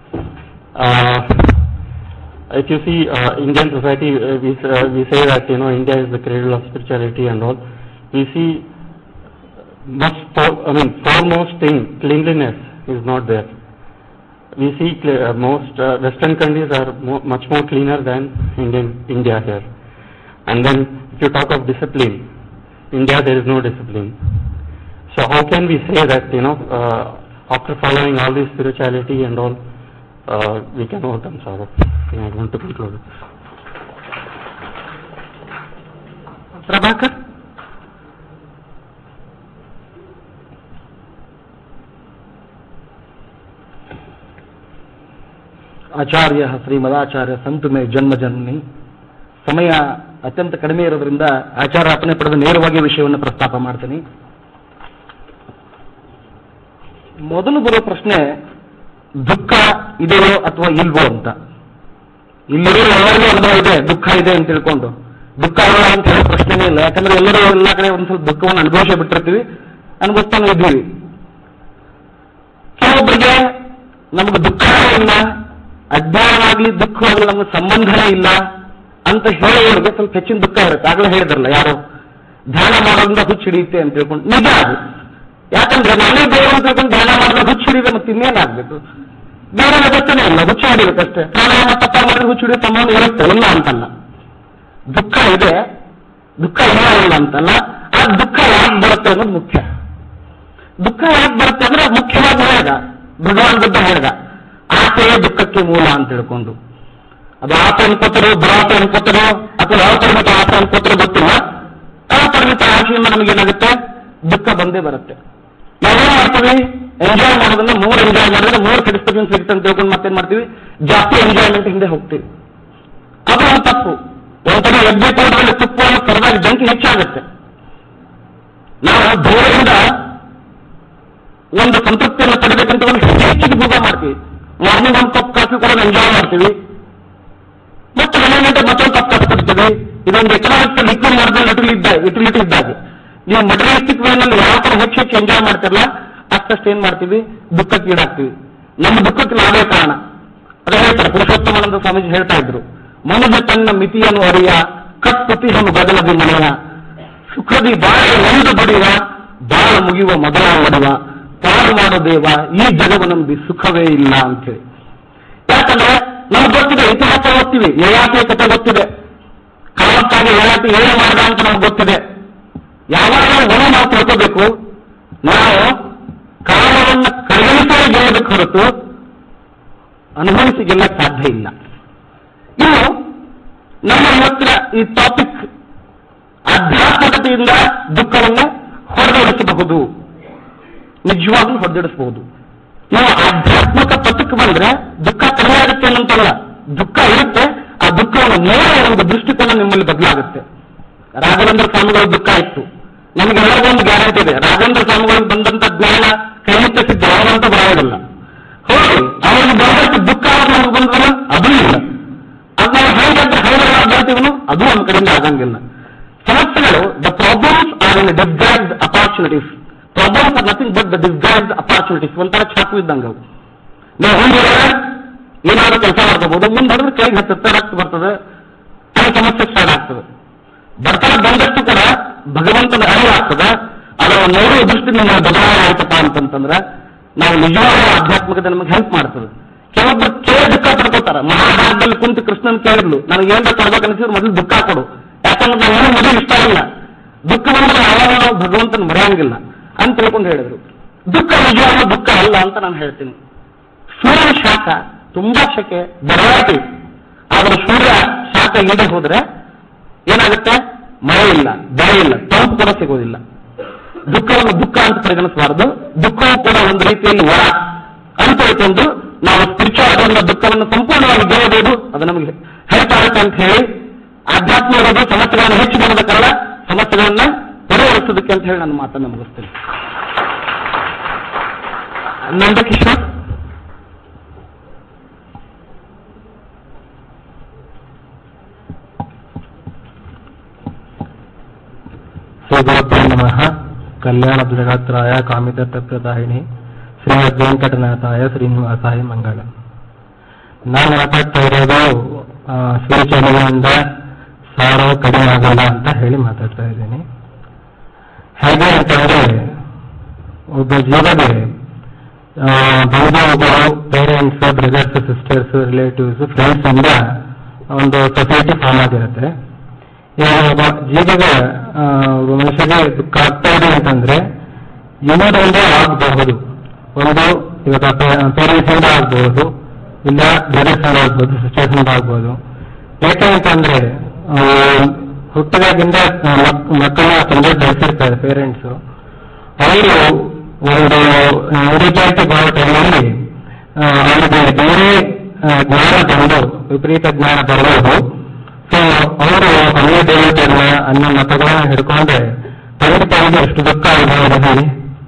if you see uh, Indian society, uh, we, uh, we say that you know India is the cradle of spirituality and all. We see much, for, I mean, foremost thing, cleanliness is not there. We see cle- uh, most uh, Western countries are mo- much more cleaner than Indian India here. And then if you talk of discipline, India there is no discipline. So how can we say that you know uh, after following all this spirituality and all, uh, we can overcome sorrow? I think I want to conclude with this. Prabhakar Acharya ಶ್ರೀಮದಾಚಾರ್ಯ ಸಂತು ಮೇ ಜನ್ಮ ಜನ್ಮಿ ಸಮಯ ಅತ್ಯಂತ ಕಡಿಮೆ ಇರೋದ್ರಿಂದ ಆಚಾರ್ಯ ಅಪ್ಪನೆ ಪಡೆದ ನೇರವಾಗಿ ವಿಷಯವನ್ನು ಪ್ರಸ್ತಾಪ ಮಾಡ್ತೀನಿ ಮೊದಲು ಬರೋ ಪ್ರಶ್ನೆ ದುಃಖ ಇದೆಯೋ ಅಥವಾ ಇಲ್ವೋ ಅಂತ ಇಲ್ಲಿರೋ ಎಲ್ಲರಿಗೂ ಅನುಭವ ಇದೆ ದುಃಖ ಇದೆ ಅಂತ ತಿಳ್ಕೊಂಡು ದುಃಖ ಇಲ್ಲ ಅಂತ ಹೇಳೋ ಪ್ರಶ್ನೆನೇ ಇಲ್ಲ ಯಾಕಂದ್ರೆ ಎಲ್ಲರೂ ಎಲ್ಲ ಕಡೆ ಒಂದು ಸ್ವಲ್ಪ ದುಃಖವನ್ನು ಅನುಭವಿಸೇ ಬಿಟ್ಟಿರ್ತೀವಿ ಅನುಭವಿಸ್ತಾನೆ ಇದ್ದೀವಿ ಕೆಲವೊಬ್ಬರಿಗೆ ನಮಗೆ ದುಃಖನೇ ಇಲ್ಲ ಅಜ್ಞಾನವಾಗ್ಲಿ ದುಃಖವಾಗ್ಲಿ ನಮಗೆ ಸಂಬಂಧನೇ ಇಲ್ಲ ಅಂತ ಹೇಳೋರಿಗೆ ಸ್ವಲ್ಪ ಹೆಚ್ಚಿನ ದುಃಖ ಇರುತ್ತೆ ಆಗಲೇ ಹೇಳಿದ್ರಲ್ಲ ಯಾರು ಧ್ಯಾನ ಮಾಡೋದ್ರಿಂದ ಹುಚ್ಚು ಹಿಡಿಯುತ್ತೆ ಅಂತ ತಿಳ್ಕೊಂಡು ನಿಜ ಅದು ಯಾಕಂದ್ರೆ ನಾನೇ ದೇವರು ಅಂತ ತಿಳ್ಕೊಂಡು ಧ್ಯಾನ ಮಾಡಿದ್ರೆ ಹುಚ್ಚು ಹಿಡಿದ್ರೆ ಮತ್ತೆ ಇನ್ನೇನಾಗ್ಬೇಕು ಬೇರೆ ವ್ಯವಸ್ಥೆನೇ ಇಲ್ಲ ಹುಚ್ಚು ಹಿಡಿಬೇಕಷ್ಟೇ ಪ್ರಾಣಾಯಾಮ ತಪ್ಪ ಮಾಡಿದ್ರೆ ಹುಚ್ಚು ಹಿಡಿಯೋ ಸಂಬಂಧ ಇರುತ್ತೆ ಇಲ್ಲ ಅಂತಲ್ಲ ದುಃಖ ಇದೆ ದುಃಖ ಇಲ್ಲ ಇಲ್ಲ ಅಂತಲ್ಲ ಆ ದುಃಖ ಯಾಕೆ ಬರುತ್ತೆ ಅನ್ನೋದು ಮುಖ್ಯ ದುಃಖ ಯಾಕೆ ಬರುತ್ತೆ ಅಂದ್ರೆ ಮುಖ್ಯವಾಗಿ ಹೇಳಿದ ಭಗವಾನ್ ಬುದ್ಧ ಹೇಳಿದ ಆಸೆಯೇ ದುಃಖಕ್ಕೆ ಮೂಲ ಅಂತ ತಿಳ್ಕೊಂಡು ಅದು ಆಸೆ ಅನ್ಕೋತಾರೋ ದುರಾಸೆ ಅನ್ಕೋತಾರೋ ಅಥವಾ ಯಾವ ಪರಿಮಿತ ಆಸೆ ಅನ್ಕೋತಾರೋ ಗೊತ್ತಿಲ್ಲ ಯಾವ ಪರಿಮಿತ ಆಸೆಯಿಂದ ನಮಗೇನಾಗುತ್ತೆ ದುಃಖ ಬಂದೇ ಬರುತ್ತೆ ನಾವೇನ್ ಮಾಡ್ತೀವಿ ಎಂಜಾಯ್ ಮಾಡೋದನ್ನ ಮೂರ್ ಎಂಜಾಯ್ ಮಾಡಿದ್ರೆ ಮೂರ್ ಸ್ಯಾಟಿಸ್ಫ್ಯಾಕ್ಷನ್ ಸಿಗುತ್ತೆ ಅಂತ ತಿಳ್ಕೊಂಡು ಮತ್ತೇನ್ ಮಾಡ್ತೀವಿ ಜಾಸ್ತಿ ಎಂಜಾಯ್ಮೆಂಟ್ ಹಿಂದೆ ಹೋಗ್ತೀವಿ ಅದು ಒಂದು ತಪ್ಪು ಒಂಥರ ಎಬ್ಬೆ ತೋಟದಲ್ಲಿ ತುಪ್ಪವನ್ನು ಕರೆದಾಗ ಬೆಂಕಿ ಹೆಚ್ಚಾಗುತ್ತೆ ನಾವು ದೂರದಿಂದ ಒಂದು ಸಂತೃಪ್ತಿಯನ್ನು ಪಡೆಬೇಕಂತ ಒಂದು ಹೆಚ್ಚು ಹೆಚ್ಚಿಗೆ ಭೋಗ ಮಾಡ್ತೀವಿ ಮಾರ್ನಿಂಗ್ ಒಂದು ಕಪ್ ಕಾಫಿ ಕೂಡ ಎಂಜಾಯ್ ಮಾಡ್ತೀವಿ ಮತ್ತೆ ಮನೆ ಗಂಟೆ ಮತ್ತೊಂದು ಕಪ್ ಕಾಫಿ ಕುಡಿತೀವಿ ಇದೊಂದು ಎಕನಾಮಿಕ್ಸ್ ಲಿಕ್ವಿಡ್ ಮಾರ್ಜಿನ್ ಯುಟಿಲಿಟಿ ಇದ್ದ ಯುಟಿಲಿಟಿ ಇದ್ದಾಗೆ ನೀವು ಮಟರಿಯಲಿಸ್ಟಿಕ್ ವೇನಲ್ಲಿ ಯಾವ ತರ ಹೆಚ್ಚು ಹೆಚ್ಚು ಎಂಜಾಯ್ ಮಾಡ್ತಿರಲ್ಲ ಅಷ್ಟಷ್ಟು ಏನ್ ಮಾಡ್ತೀವಿ ದುಃಖಕ್ಕೆ ಈಡಾಗ್ತೀವಿ ನಮ್ಮ ದುಃಖಕ್ಕೆ ನಾವೇ ಕಾರಣ ಅದೇ ಹೇಳ್ತಾರೆ ಪುರುಷೋತ್ತಮಾನಂದ ಸ್ವಾಮೀಜಿ ಹೇಳ್ತಾ ಇದ್ರು ಮನುಜ ತನ್ನ ಮಿತಿಯನ್ನು ಅರಿಯ ಕಟ್ಟುತಿಹನು ಬದಲದಿ ಮನೆಯ ಸುಖದಿ ಬಾಳ ಒಂದು ಬಡಿವ ಬಾಳ ಮುಗಿಯುವ ಮೊದಲ ಮಾಡುವ ಪಾರು ಮಾಡೋ ದೇವ ಈ ಜಗವ ನಂಬಿ ಸುಖವೇ ಇಲ್ಲ ಅಂತೇಳಿ ಯಾಕಂದ್ರೆ ನಮ್ಗೆ ಗೊತ್ತಿದೆ ಇತಿಹಾಸ ಓದ್ತೀವಿ ಯಯಾತಿ ಕಥೆ ಗೊತ್ತಿದೆ ಕಾಲಕ್ಕಾಗಿ ಯಯಾತಿ ಏನು ಮಾಡ್ದ ಅಂತ ನಮ್ಗೆ ಗೊತ್ತಿದೆ ಯಾವಾಗ ಒಂದು ನಾವು ತಿಳ್ಕೋಬೇಕು ನಾವು ಕಾಲವನ್ನು ಕರಗಿಸೇ ಗೆಲ್ಲಬೇಕು ಹೊರತು ಅನುಭವಿಸಿ ಗೆಲ್ಲಕ್ಕೆ ಸಾಧ್ಯ ಇಲ್ಲ ಇನ್ನು ನಮ್ಮ ಇವತ್ತಿನ ಈ ಟಾಪಿಕ್ ಆಧ್ಯಾತ್ಮಿಕತೆಯಿಂದ ದುಃಖವನ್ನು ಹೊರದೋಡಿಸಬಹುದು ನಿಜವಾಗ್ಲೂ ಹೊರದಿಡಿಸಬಹುದು ನಾವು ಆಧ್ಯಾತ್ಮಿಕ ಪಥಕ್ಕೆ ಬಂದ್ರೆ ದುಃಖ ಕಡಿಮೆ ಆಗುತ್ತೆ ಅನ್ನಂತಲ್ಲ ದುಃಖ ಇರುತ್ತೆ ಆ ದುಃಖವನ್ನು ನೋಡುವ ಒಂದು ದೃಷ್ಟಿಕೋನ ನಿಮ್ಮಲ್ಲಿ ಬದಲಾಗುತ್ತೆ ರಾಘವೇಂದ್ರ ಸ್ವಾಮಿಗಳ ದುಃಖ ಇತ್ತು ನಮಗೆಲ್ಲರಿಗೂ ಒಂದು ಗ್ಯಾರಂಟಿ ಇದೆ ರಾಘವೇಂದ್ರ ಸ್ವಾಮಿಗಳಿಗೆ ಬಂದಂತ ಜ್ಞಾನ ಕೈಮುತ್ತ ಸಿದ್ಧ ಅವರಂತ ಬರೋದಿಲ್ಲ ಹೋಗಿ ಅವರಿಗೆ ಬಂದಷ್ಟು ದುಃಖ ನಮಗೆ ಬಂದ್ರೆ ಅದೂ ಇಲ್ಲ ಅದು ನಾವು ಹೇಗೆ ಹೈದರಾಬಾದ್ ಬರ್ತೀವನು ಅದು ನಮ್ಮ ಕಡೆಯಿಂದ ಆಗಂಗಿಲ್ಲ ಸಮಸ್ಯೆಗಳು the problems are in disguised opportunities problems are nothing but the disguised opportunities ಒಂಥರ ಚಾಕು ಇದ್ದಂಗೆ ಅವು ನಾವು ಮುಂದೆ ಏನಾದ್ರೂ ಕೆಲಸ ಮಾಡ್ಕೋಬಹುದು ಮುಂದೆ ಹೊಡೆದ್ರೆ ಕೈಗೆ ಹತ್ತುತ್ತೆ ರಕ್ತ ಬರ್ತದೆ ಅದು ಸಮಸ್ಯೆ ಸ್ಟಾರ್ಟ್ ಆಗ್ತದೆ ಬರ್ತಾರೆ ಬಂದಷ್ಟು ಕೂಡ ಭಗವಂತನ ಅರಿವು ಆಗ್ತದೆ ಅದರ ನೋಡುವ ದೃಷ್ಟಿ ನಮ್ಮ ಬದಲಾವಣೆ ಆಯ್ತಪ್ಪ ಅಂತಂತಂದ್ರೆ ನಾವು ನಿಜವಾದ ಆಧ್ಯಾತ್ಮಿಕತೆ ನಮಗೆ ಹೆಲ್ಪ್ ಮಾಡ್ತದೆ ಕೆಲವೊಬ್ರು ಕೇಳಿ ದುಃಖ ಪಡ್ಕೋತಾರ ಮಹಾಭಾರತದಲ್ಲಿ ಕುಂತು ಕೃಷ್ಣನ್ ಕೇಳಿದ್ಲು ನನಗೆ ಏನ್ ಕೊಡ್ಬೇಕು ಅನಿಸಿದ್ರು ಮೊದಲು ದುಃಖ ಕೊಡು ಯಾಕಂದ್ರೆ ನಾವು ಏನು ಮೊದಲು ಇಷ್ಟ ಇಲ್ಲ ದುಃಖ ಬಂದ್ರೆ ಯಾವಾಗ ನಾವು ಭಗವಂತನ ಮರೆಯಂಗಿಲ್ಲ ಅಂತ ತಿಳ್ಕೊಂಡು ಹೇಳಿದ್ರು ದುಃಖ ನಿಜವಾದ ದುಃಖ ಅಲ್ಲ ಅಂತ ನಾನು ಹೇಳ್ತೀನಿ ಸೂರ್ಯನ ಶಾಖ ತುಂಬಾ ಶಕೆ ಬರವಾಟಿ ಆದ್ರೆ ಸೂರ್ಯ ಶಾಖ ಇಲ್ಲದೆ ಹೋದ್ರೆ ಏನಾಗುತ್ತೆ ಮಳೆ ಇಲ್ಲ ಬೆಳೆ ಇಲ್ಲ ತಂಪು ಕೂಡ ಸಿಗೋದಿಲ್ಲ ದುಃಖವನ್ನು ದುಃಖ ಅಂತ ಪರಿಗಣಿಸಬಾರದು ದುಃಖವೂ ಕೂಡ ಒಂದು ರೀತಿಯಲ್ಲಿ ವರ ಅಂತ ತಿಳ್ಕೊಂಡು ನಾವು ಸ್ಪಿರಿಚುವಲ್ ದುಃಖವನ್ನು ಸಂಪೂರ್ಣವಾಗಿ ಗೆಲ್ಲಬಹುದು ಅದು ನಮಗೆ ಹೆಲ್ಪ್ ಆಗುತ್ತೆ ಅಂತ ಹೇಳಿ ಆಧ್ಯಾತ್ಮ ಇರೋದು ಸಮಸ್ಯೆಗಳನ್ನು ಹೆಚ್ಚು ಮಾಡೋದ ಕಾರಣ ಸಮಸ್ಯೆಗಳನ್ನ ಪರಿಹರಿಸೋದಕ್ಕೆ ಅಂತ ಹೇಳಿ ನನ್ನ ಮಾತನ್ನು ಮುಗಿಸ್ತೇನೆ ನಂದಕಿಶೋರ್ ಶ್ರೀಗುರುಭ್ಯೋ ನಮಃ ಕಲ್ಯಾಣ ಜಗತ್ರಾಯ ಕಾಮಿತತ್ವ ಪ್ರದಾಯಿನಿ ಶ್ರೀಮದ್ ವೆಂಕಟನಾಥಾಯ ಶ್ರೀನಿವಾಸಾಯ ಮಂಗಳ ನಾನು ಮಾತಾಡ್ತಾ ಇರೋದು ಸ್ಪಿರಿಚುವಲಿಂದ ಸಾರೋ ಕಡಿಮೆ ಆಗಲ್ಲ ಅಂತ ಹೇಳಿ ಮಾತಾಡ್ತಾ ಇದ್ದೀನಿ ಹೇಗೆ ಅಂತಂದ್ರೆ ಒಬ್ಬ ಜೀವಗೆ ಆ, ಬಂಧುಗಳು parents brothers sisters relatives friends ಇಂದ ಒಂದು ಸೊಸೈಟಿ ಫಾರ್ಮ್ ಆಗಿರುತ್ತೆ ಇವಾಗ ಒಬ್ಬ ಜೀವಿಗೆ ಆ, ಒಬ್ಬ ಮನುಷ್ಯಗೆ ದುಃಖ ಆಗ್ತಾ ಇದೆ ಅಂತಂದ್ರೆ ಇನ್ನೊಂದೊಂದು ಆಗಬಹುದು ಒಂದು ಇವಾಗ ಪೇರೆಂಟ್ಸ್ ಇಂದ ಆಗ್ಬಹುದು ಇಲ್ಲ ಬ್ರದರ್ಸ್ ಇಂದ ಆಗ್ಬೋದು ಸಿಸ್ಟರ್ಸ್ ಇಂದ ಆಗ್ಬೋದು ಯಾಕೆ ಅಂತಂದ್ರೆ ಆ, ಹುಟ್ಟಿದಾಗಿಂದ ಆ, ಮಕ್- ಮಕ್ಕಳನ್ನ ತಂದೆ ಬೆಳೆಸಿರ್ತಾರೆ ಪೇರೆಂಟ್ಸ್ ಅವರು ಒಂದು ರಿಸಲ್ಟ್ ಬರೋ ಟೈಮಲ್ಲಿ ಅವರಿಗೆ ಬೇರೆ ಆ, ಜ್ಞಾನ ಬಂದು ವಿಪರೀತ ಜ್ಞಾನ ಬರಬಹುದು ಸೊ ಅವರು ಅನ್ಯ ದೇವತೆಗಳನ್ನ ಅನ್ಯ ಮತಗಳನ್ನ ಹಿಡ್ಕೊಂಡ್ರೆ ತಂದೆ ತಾಯಿಗೆ ಎಷ್ಟು ದುಃಖ ಆಗಬಹುದು ಹೇಳಿ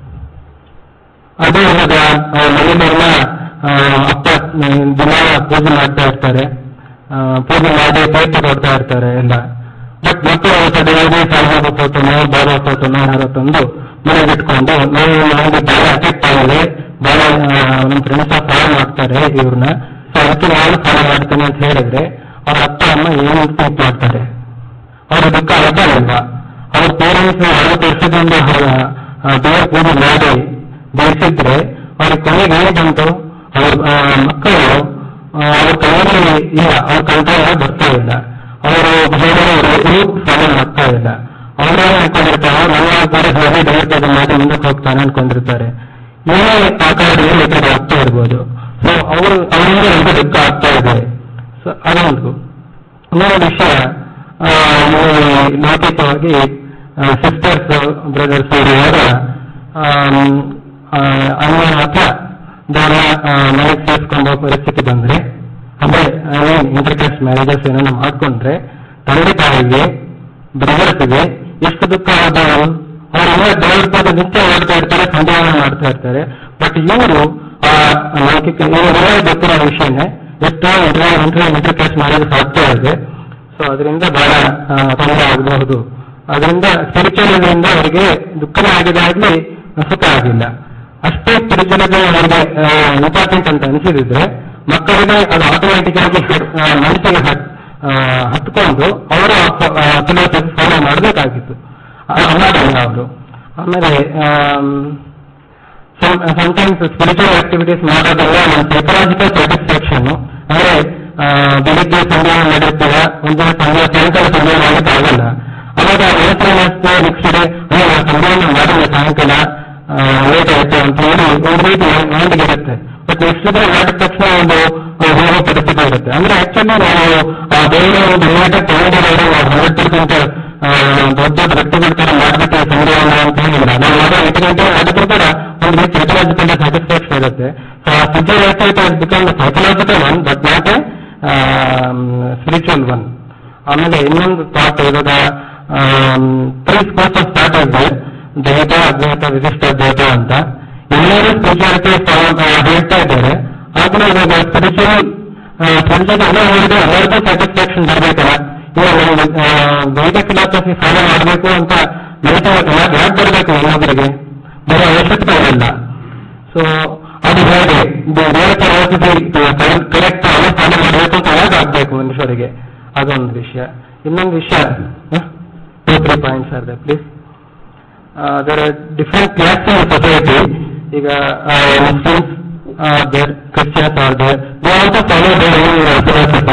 ಅದು ಇವಾಗ ಅವ್ರ ಮನೆಯಲ್ಲೆಲ್ಲ ಆ, ಅಪ್ಪ ದಿನ ಪೂಜೆ ಮಾಡ್ತಾ ಇರ್ತಾರೆ ಆ, ಪೂಜೆ ಮಾಡಿ ತೀರ್ಥ ಕೊಡ್ತಾ ಇರ್ತಾರೆ ಎಲ್ಲ ಬಟ್ ಮಕ್ಕಳು ಸರಿಯಾಗಿ ಸಾಲದ ಫೋಟೋನೋ ಬೇರೆ ಫೋಟೋನೋ ಯಾರೋ ತಂದು ಮನೆಗೆ ಇಟ್ಕೊಂಡು ನಾವು ನಮಗೆ ಬಹಳ ಅಫೆಕ್ಟ್ ಆಗಿದೆ ಬಹಳ ಆ, ನಮ್ಮ ಫ್ರೆಂಡ್ಸ್ ಫಾಲೋ ಮಾಡ್ತಾರೆ ಇವ್ರನ್ನ ಸೊ ಅದಕ್ಕೆ ನಾನು ಫಾಲೋ ಮಾಡ್ತೇನೆ ಅಂತ ಹೇಳಿದ್ರೆ ಅವ್ರ ಅಪ್ಪ ಅಮ್ಮ ಏನು ಥಿಂಕ್ ಮಾಡ್ತಾರೆ ಅವ್ರ ದುಃಖ ಆಗಲ್ವಾ ಅವ್ರ ಪೇರೆಂಟ್ಸ್ ಅರವತ್ತು ವರ್ಷದಿಂದ ದೇವರ ಪೂಜೆ ಮಾಡಿ ಬೆಳೆಸಿದ್ರೆ ಅವ್ರ ಕೊನೆಗೆ ಏನು ಬಂತು ಅವ್ರ ಆ, ಮಕ್ಕಳು ಆ, ಅವ್ರ ಕೈಯಲ್ಲಿ ಇಲ್ಲ ಅವ್ರ ಕಂಟ್ರೋಲ್ ಬರ್ತಾ ಇಲ್ಲ ಅವರು ರೂಟ್ ಫಾಲೋ ಮಾಡ್ತಾ ಇಲ್ಲ ಅವರೇ ಅನ್ಕೊಂಡಿರ್ತಾರೆ ನನ್ನ ಬಾರಿ ಹೋಗಿ ದೇವರ ಪೂಜೆ ಮಾಡಿ ಮುಂದಕ್ಕೆ ಹೋಗ್ತಾನೆ ಅನ್ಕೊಂಡಿರ್ತಾರೆ ಏನೇ ಆಕಾರದಲ್ಲಿ ಬೇಕಾದ್ರೆ ಆಗ್ತಾ ಇರ್ಬೋದು ಸೊ ಅವರು ಅವರಿಂದ ನಮಗೆ ದುಃಖ ಆಗ್ತಾ ಇದೆ ಸೊ ಅದೊಂದು ಇನ್ನೊಂದು ವಿಷಯ ಆ, ಈ ಲೌಕಿಕವಾಗಿ ಸಿಸ್ಟರ್ಸ್ ಬ್ರದರ್ಸ್ ಇರುವಾಗ ಆಮ್, ಆ, ಅನ್ನ ಅಥವಾ ದಾನ ಮನೆಗೆ ಸೇರಿಸ್ಕೊಂಡೋ ಪರಿಸ್ಥಿತಿ ಬಂದ್ರೆ ಅಂದ್ರೆ ಇಂಟರ್ಕಾಸ್ಟ್ ಮ್ಯಾರೇಜಸ್ ಏನನ್ನ ಮಾಡ್ಕೊಂಡ್ರೆ ತಂದೆ ತಾಯಿಗೆ ಬ್ರದರ್ಸ್ಗೆ ಎಷ್ಟು ದುಃಖ ಆಗಬಹುದು ಅವರೆಲ್ಲ ದೇವರ ಪದ ನಿತ್ಯ ಮಾಡ್ತಾ ಇರ್ತಾರೆ ಸಂಧ್ಯಾವನ ಮಾಡ್ತಾ ಇರ್ತಾರೆ ಬಟ್ ಇವರು ಆ ಲೌಕಿಕ ಇವರೆಲ್ಲ ಗೊತ್ತಿರೋ ವಿಷಯನೇ ಎಷ್ಟೋ ಇಂಟರ್ ಇಂಟರ್ಕಾಸ್ಟ್ ಮ್ಯಾರೇಜಸ್ ಆಗ್ತಾ ಇದೆ ಸೊ ಅದರಿಂದ ಬಹಳ ಆ, ತೊಂದರೆ ಆಗಬಹುದು ಅದರಿಂದ ಸ್ಪಿರಿಚುವಲಿಂದ ಅವರಿಗೆ ದುಃಖನೇ ಆಗಿದಾಗ್ಲಿ ಸುಖ ಆಗಿಲ್ಲ ಅಷ್ಟೇ ಸ್ಪಿರಿಚುವಲಿಟಿ ಅವರಿಗೆ ಇಂಪಾರ್ಟೆಂಟ್ ಅಂತ ಅನಿಸಿದ್ರೆ ಮಕ್ಕಳಿಗೆ ಅದು ಆಟೋಮೆಟಿಕ್ ಆಗಿ ಹ- ಆ, ಮನಸ್ಸಿಗೆ ಹ- ಆ, ಹತ್ಕೊಂಡು ಅವರ ಫಿಲಾಸಫಿ ಫಾಲೋ ಮಾಡಬೇಕಾಗಿತ್ತು ಮಾಡಿಲ್ಲ ಅವರು ಆಮೇಲೆ ಸಮಟೈಮ್ಸ್ ಸ್ಪಿರಿಚುವಲ್ ಆಕ್ಟಿವಿಟೀಸ್ ಮಾಡೋದ್ರಿಂದ ನಮ್ಮ ಸೈಕಲಾಜಿಕಲ್ ಸ್ಯಾಟಿಸ್ಫ್ಯಾಕ್ಷನ್ ಅಂದ್ರೆ ಆ, ಬೆಳಿಗ್ಗೆ ಸಂಧ್ಯಾ ಮಾಡಿರ್ತೀರ ಒಂದು ಸಂಧ್ಯಾ ಸಾಯಂಕಾಲ ಸಂಧ್ಯಾ ಮಾಡಕ್ಕೆ ಆಗಲ್ಲ ಅವಾಗ ಮನಸ್ಸಿನ ಮನಸ್ಸು ನೆಕ್ಸ್ಟ್ ಡೇ ಸಂಧ್ಯಾವನ್ನು ಮಾಡಿಲ್ಲ ಸಾಯಂಕಾಲ ಲೇಟ್ ಆಯ್ತು ಅಂತ ಹೇಳಿ ಒಂದು ರೀತಿ ಮೈಂಡ್ಗೆ ಇರುತ್ತೆ ಬಟ್ ನೆಕ್ಸ್ಟ್ ಡೇ ಮಾಡಿದ ತಕ್ಷಣ ಒಂದು ಆ, ಹೋಗೋ ಪರಿಸ್ಥಿತಿ ಇರುತ್ತೆ ಅಂದ್ರೆ ಆಕ್ಚುಲಿ ನಾವು ಆ ಬೇರೆ ಒಂದು ಇಮಿಡಿಯೇಟ್ ತಗೊಂಡಿರೋರು ಹಂಡ್ರೆಡ್ ಪರ್ಸೆಂಟ್ ದೊಡ್ಡ ದೊಡ್ಡ ವ್ಯಕ್ತಿಗಳ ತರ ಮಾಡ್ಬಿಟ್ಟು ಸಂಗ್ರಹಣ ಅಂತ ಹೇಳಿಲ್ಲ ನಾವು ಮಾಡೋ ಎಂಟು ಗಂಟೆ ಮಾಡಿದ್ರು ಕೂಡ ಒಂದು ರೀತಿ ಸೈಕಲಾಜಿಕಲ್ ಸ್ಯಾಟಿಸ್ಫ್ಯಾಕ್ಷನ್ ಇರುತ್ತೆ ಸೊ ಆ physical activity has become a psychological one but not a spiritual one ಆಮೇಲೆ ಇನ್ನೊಂದು ಥಾಟ್ ಇವಾಗ ತ್ರೀ ಸ್ಕೋರ್ಸ್ ಆಫ್ ಥಾಟ್ ಇದೆ ದ್ವೈತ ಅದ್ವೈತ ವಿಶಿಷ್ಟ ದ್ವೈತ ಅಂತ ಎಲ್ಲರೂ ಸ್ಪಿರಿಚುವಾಲಿಟಿ ಹೇಳ್ತಾ ಇದ್ದಾರೆ ಆದ್ರೆ ಇವಾಗ ಸ್ಪಿರಿಚುವಲ್ ಸ್ಪಿರಿಚುವಲ್ ಎಲ್ಲ ಹೇಳಿದ್ರೆ ಎಲ್ಲರಿಗೂ ಸ್ಯಾಟಿಸ್ಫ್ಯಾಕ್ಷನ್ ಬರಬೇಕಲ್ಲ ಇವಾಗ ನಮ್ಮ ದ್ವೈತ ಫಿಲಾಸಫಿ ಫಾಲೋ ಮಾಡಬೇಕು ಅಂತ ನಡೀತಾ ಯಾಕೆ ಬರಬೇಕು ಎಲ್ಲೊಬ್ಬರಿಗೆ ಬರೋ ಅವಶ್ಯಕತೆ ಇಲ್ಲ ಸೊ ಅದು ಹೇಗೆ ಬೇರೆ ಫಿಲಾಸಫಿ ಕರೆಕ್ಟ್ ಅವೇ ಫಾಲೋ ಮಾಡಬೇಕು ಅಂತ ಯಾವಾಗ ಆಗ್ಬೇಕು ಮನುಷ್ಯರಿಗೆ ಅದೊಂದು ವಿಷಯ ಇನ್ನೊಂದು ವಿಷಯ two three points are they please there are different class in society ಈಗ Muslims are there Christians are there they also follow their philosophy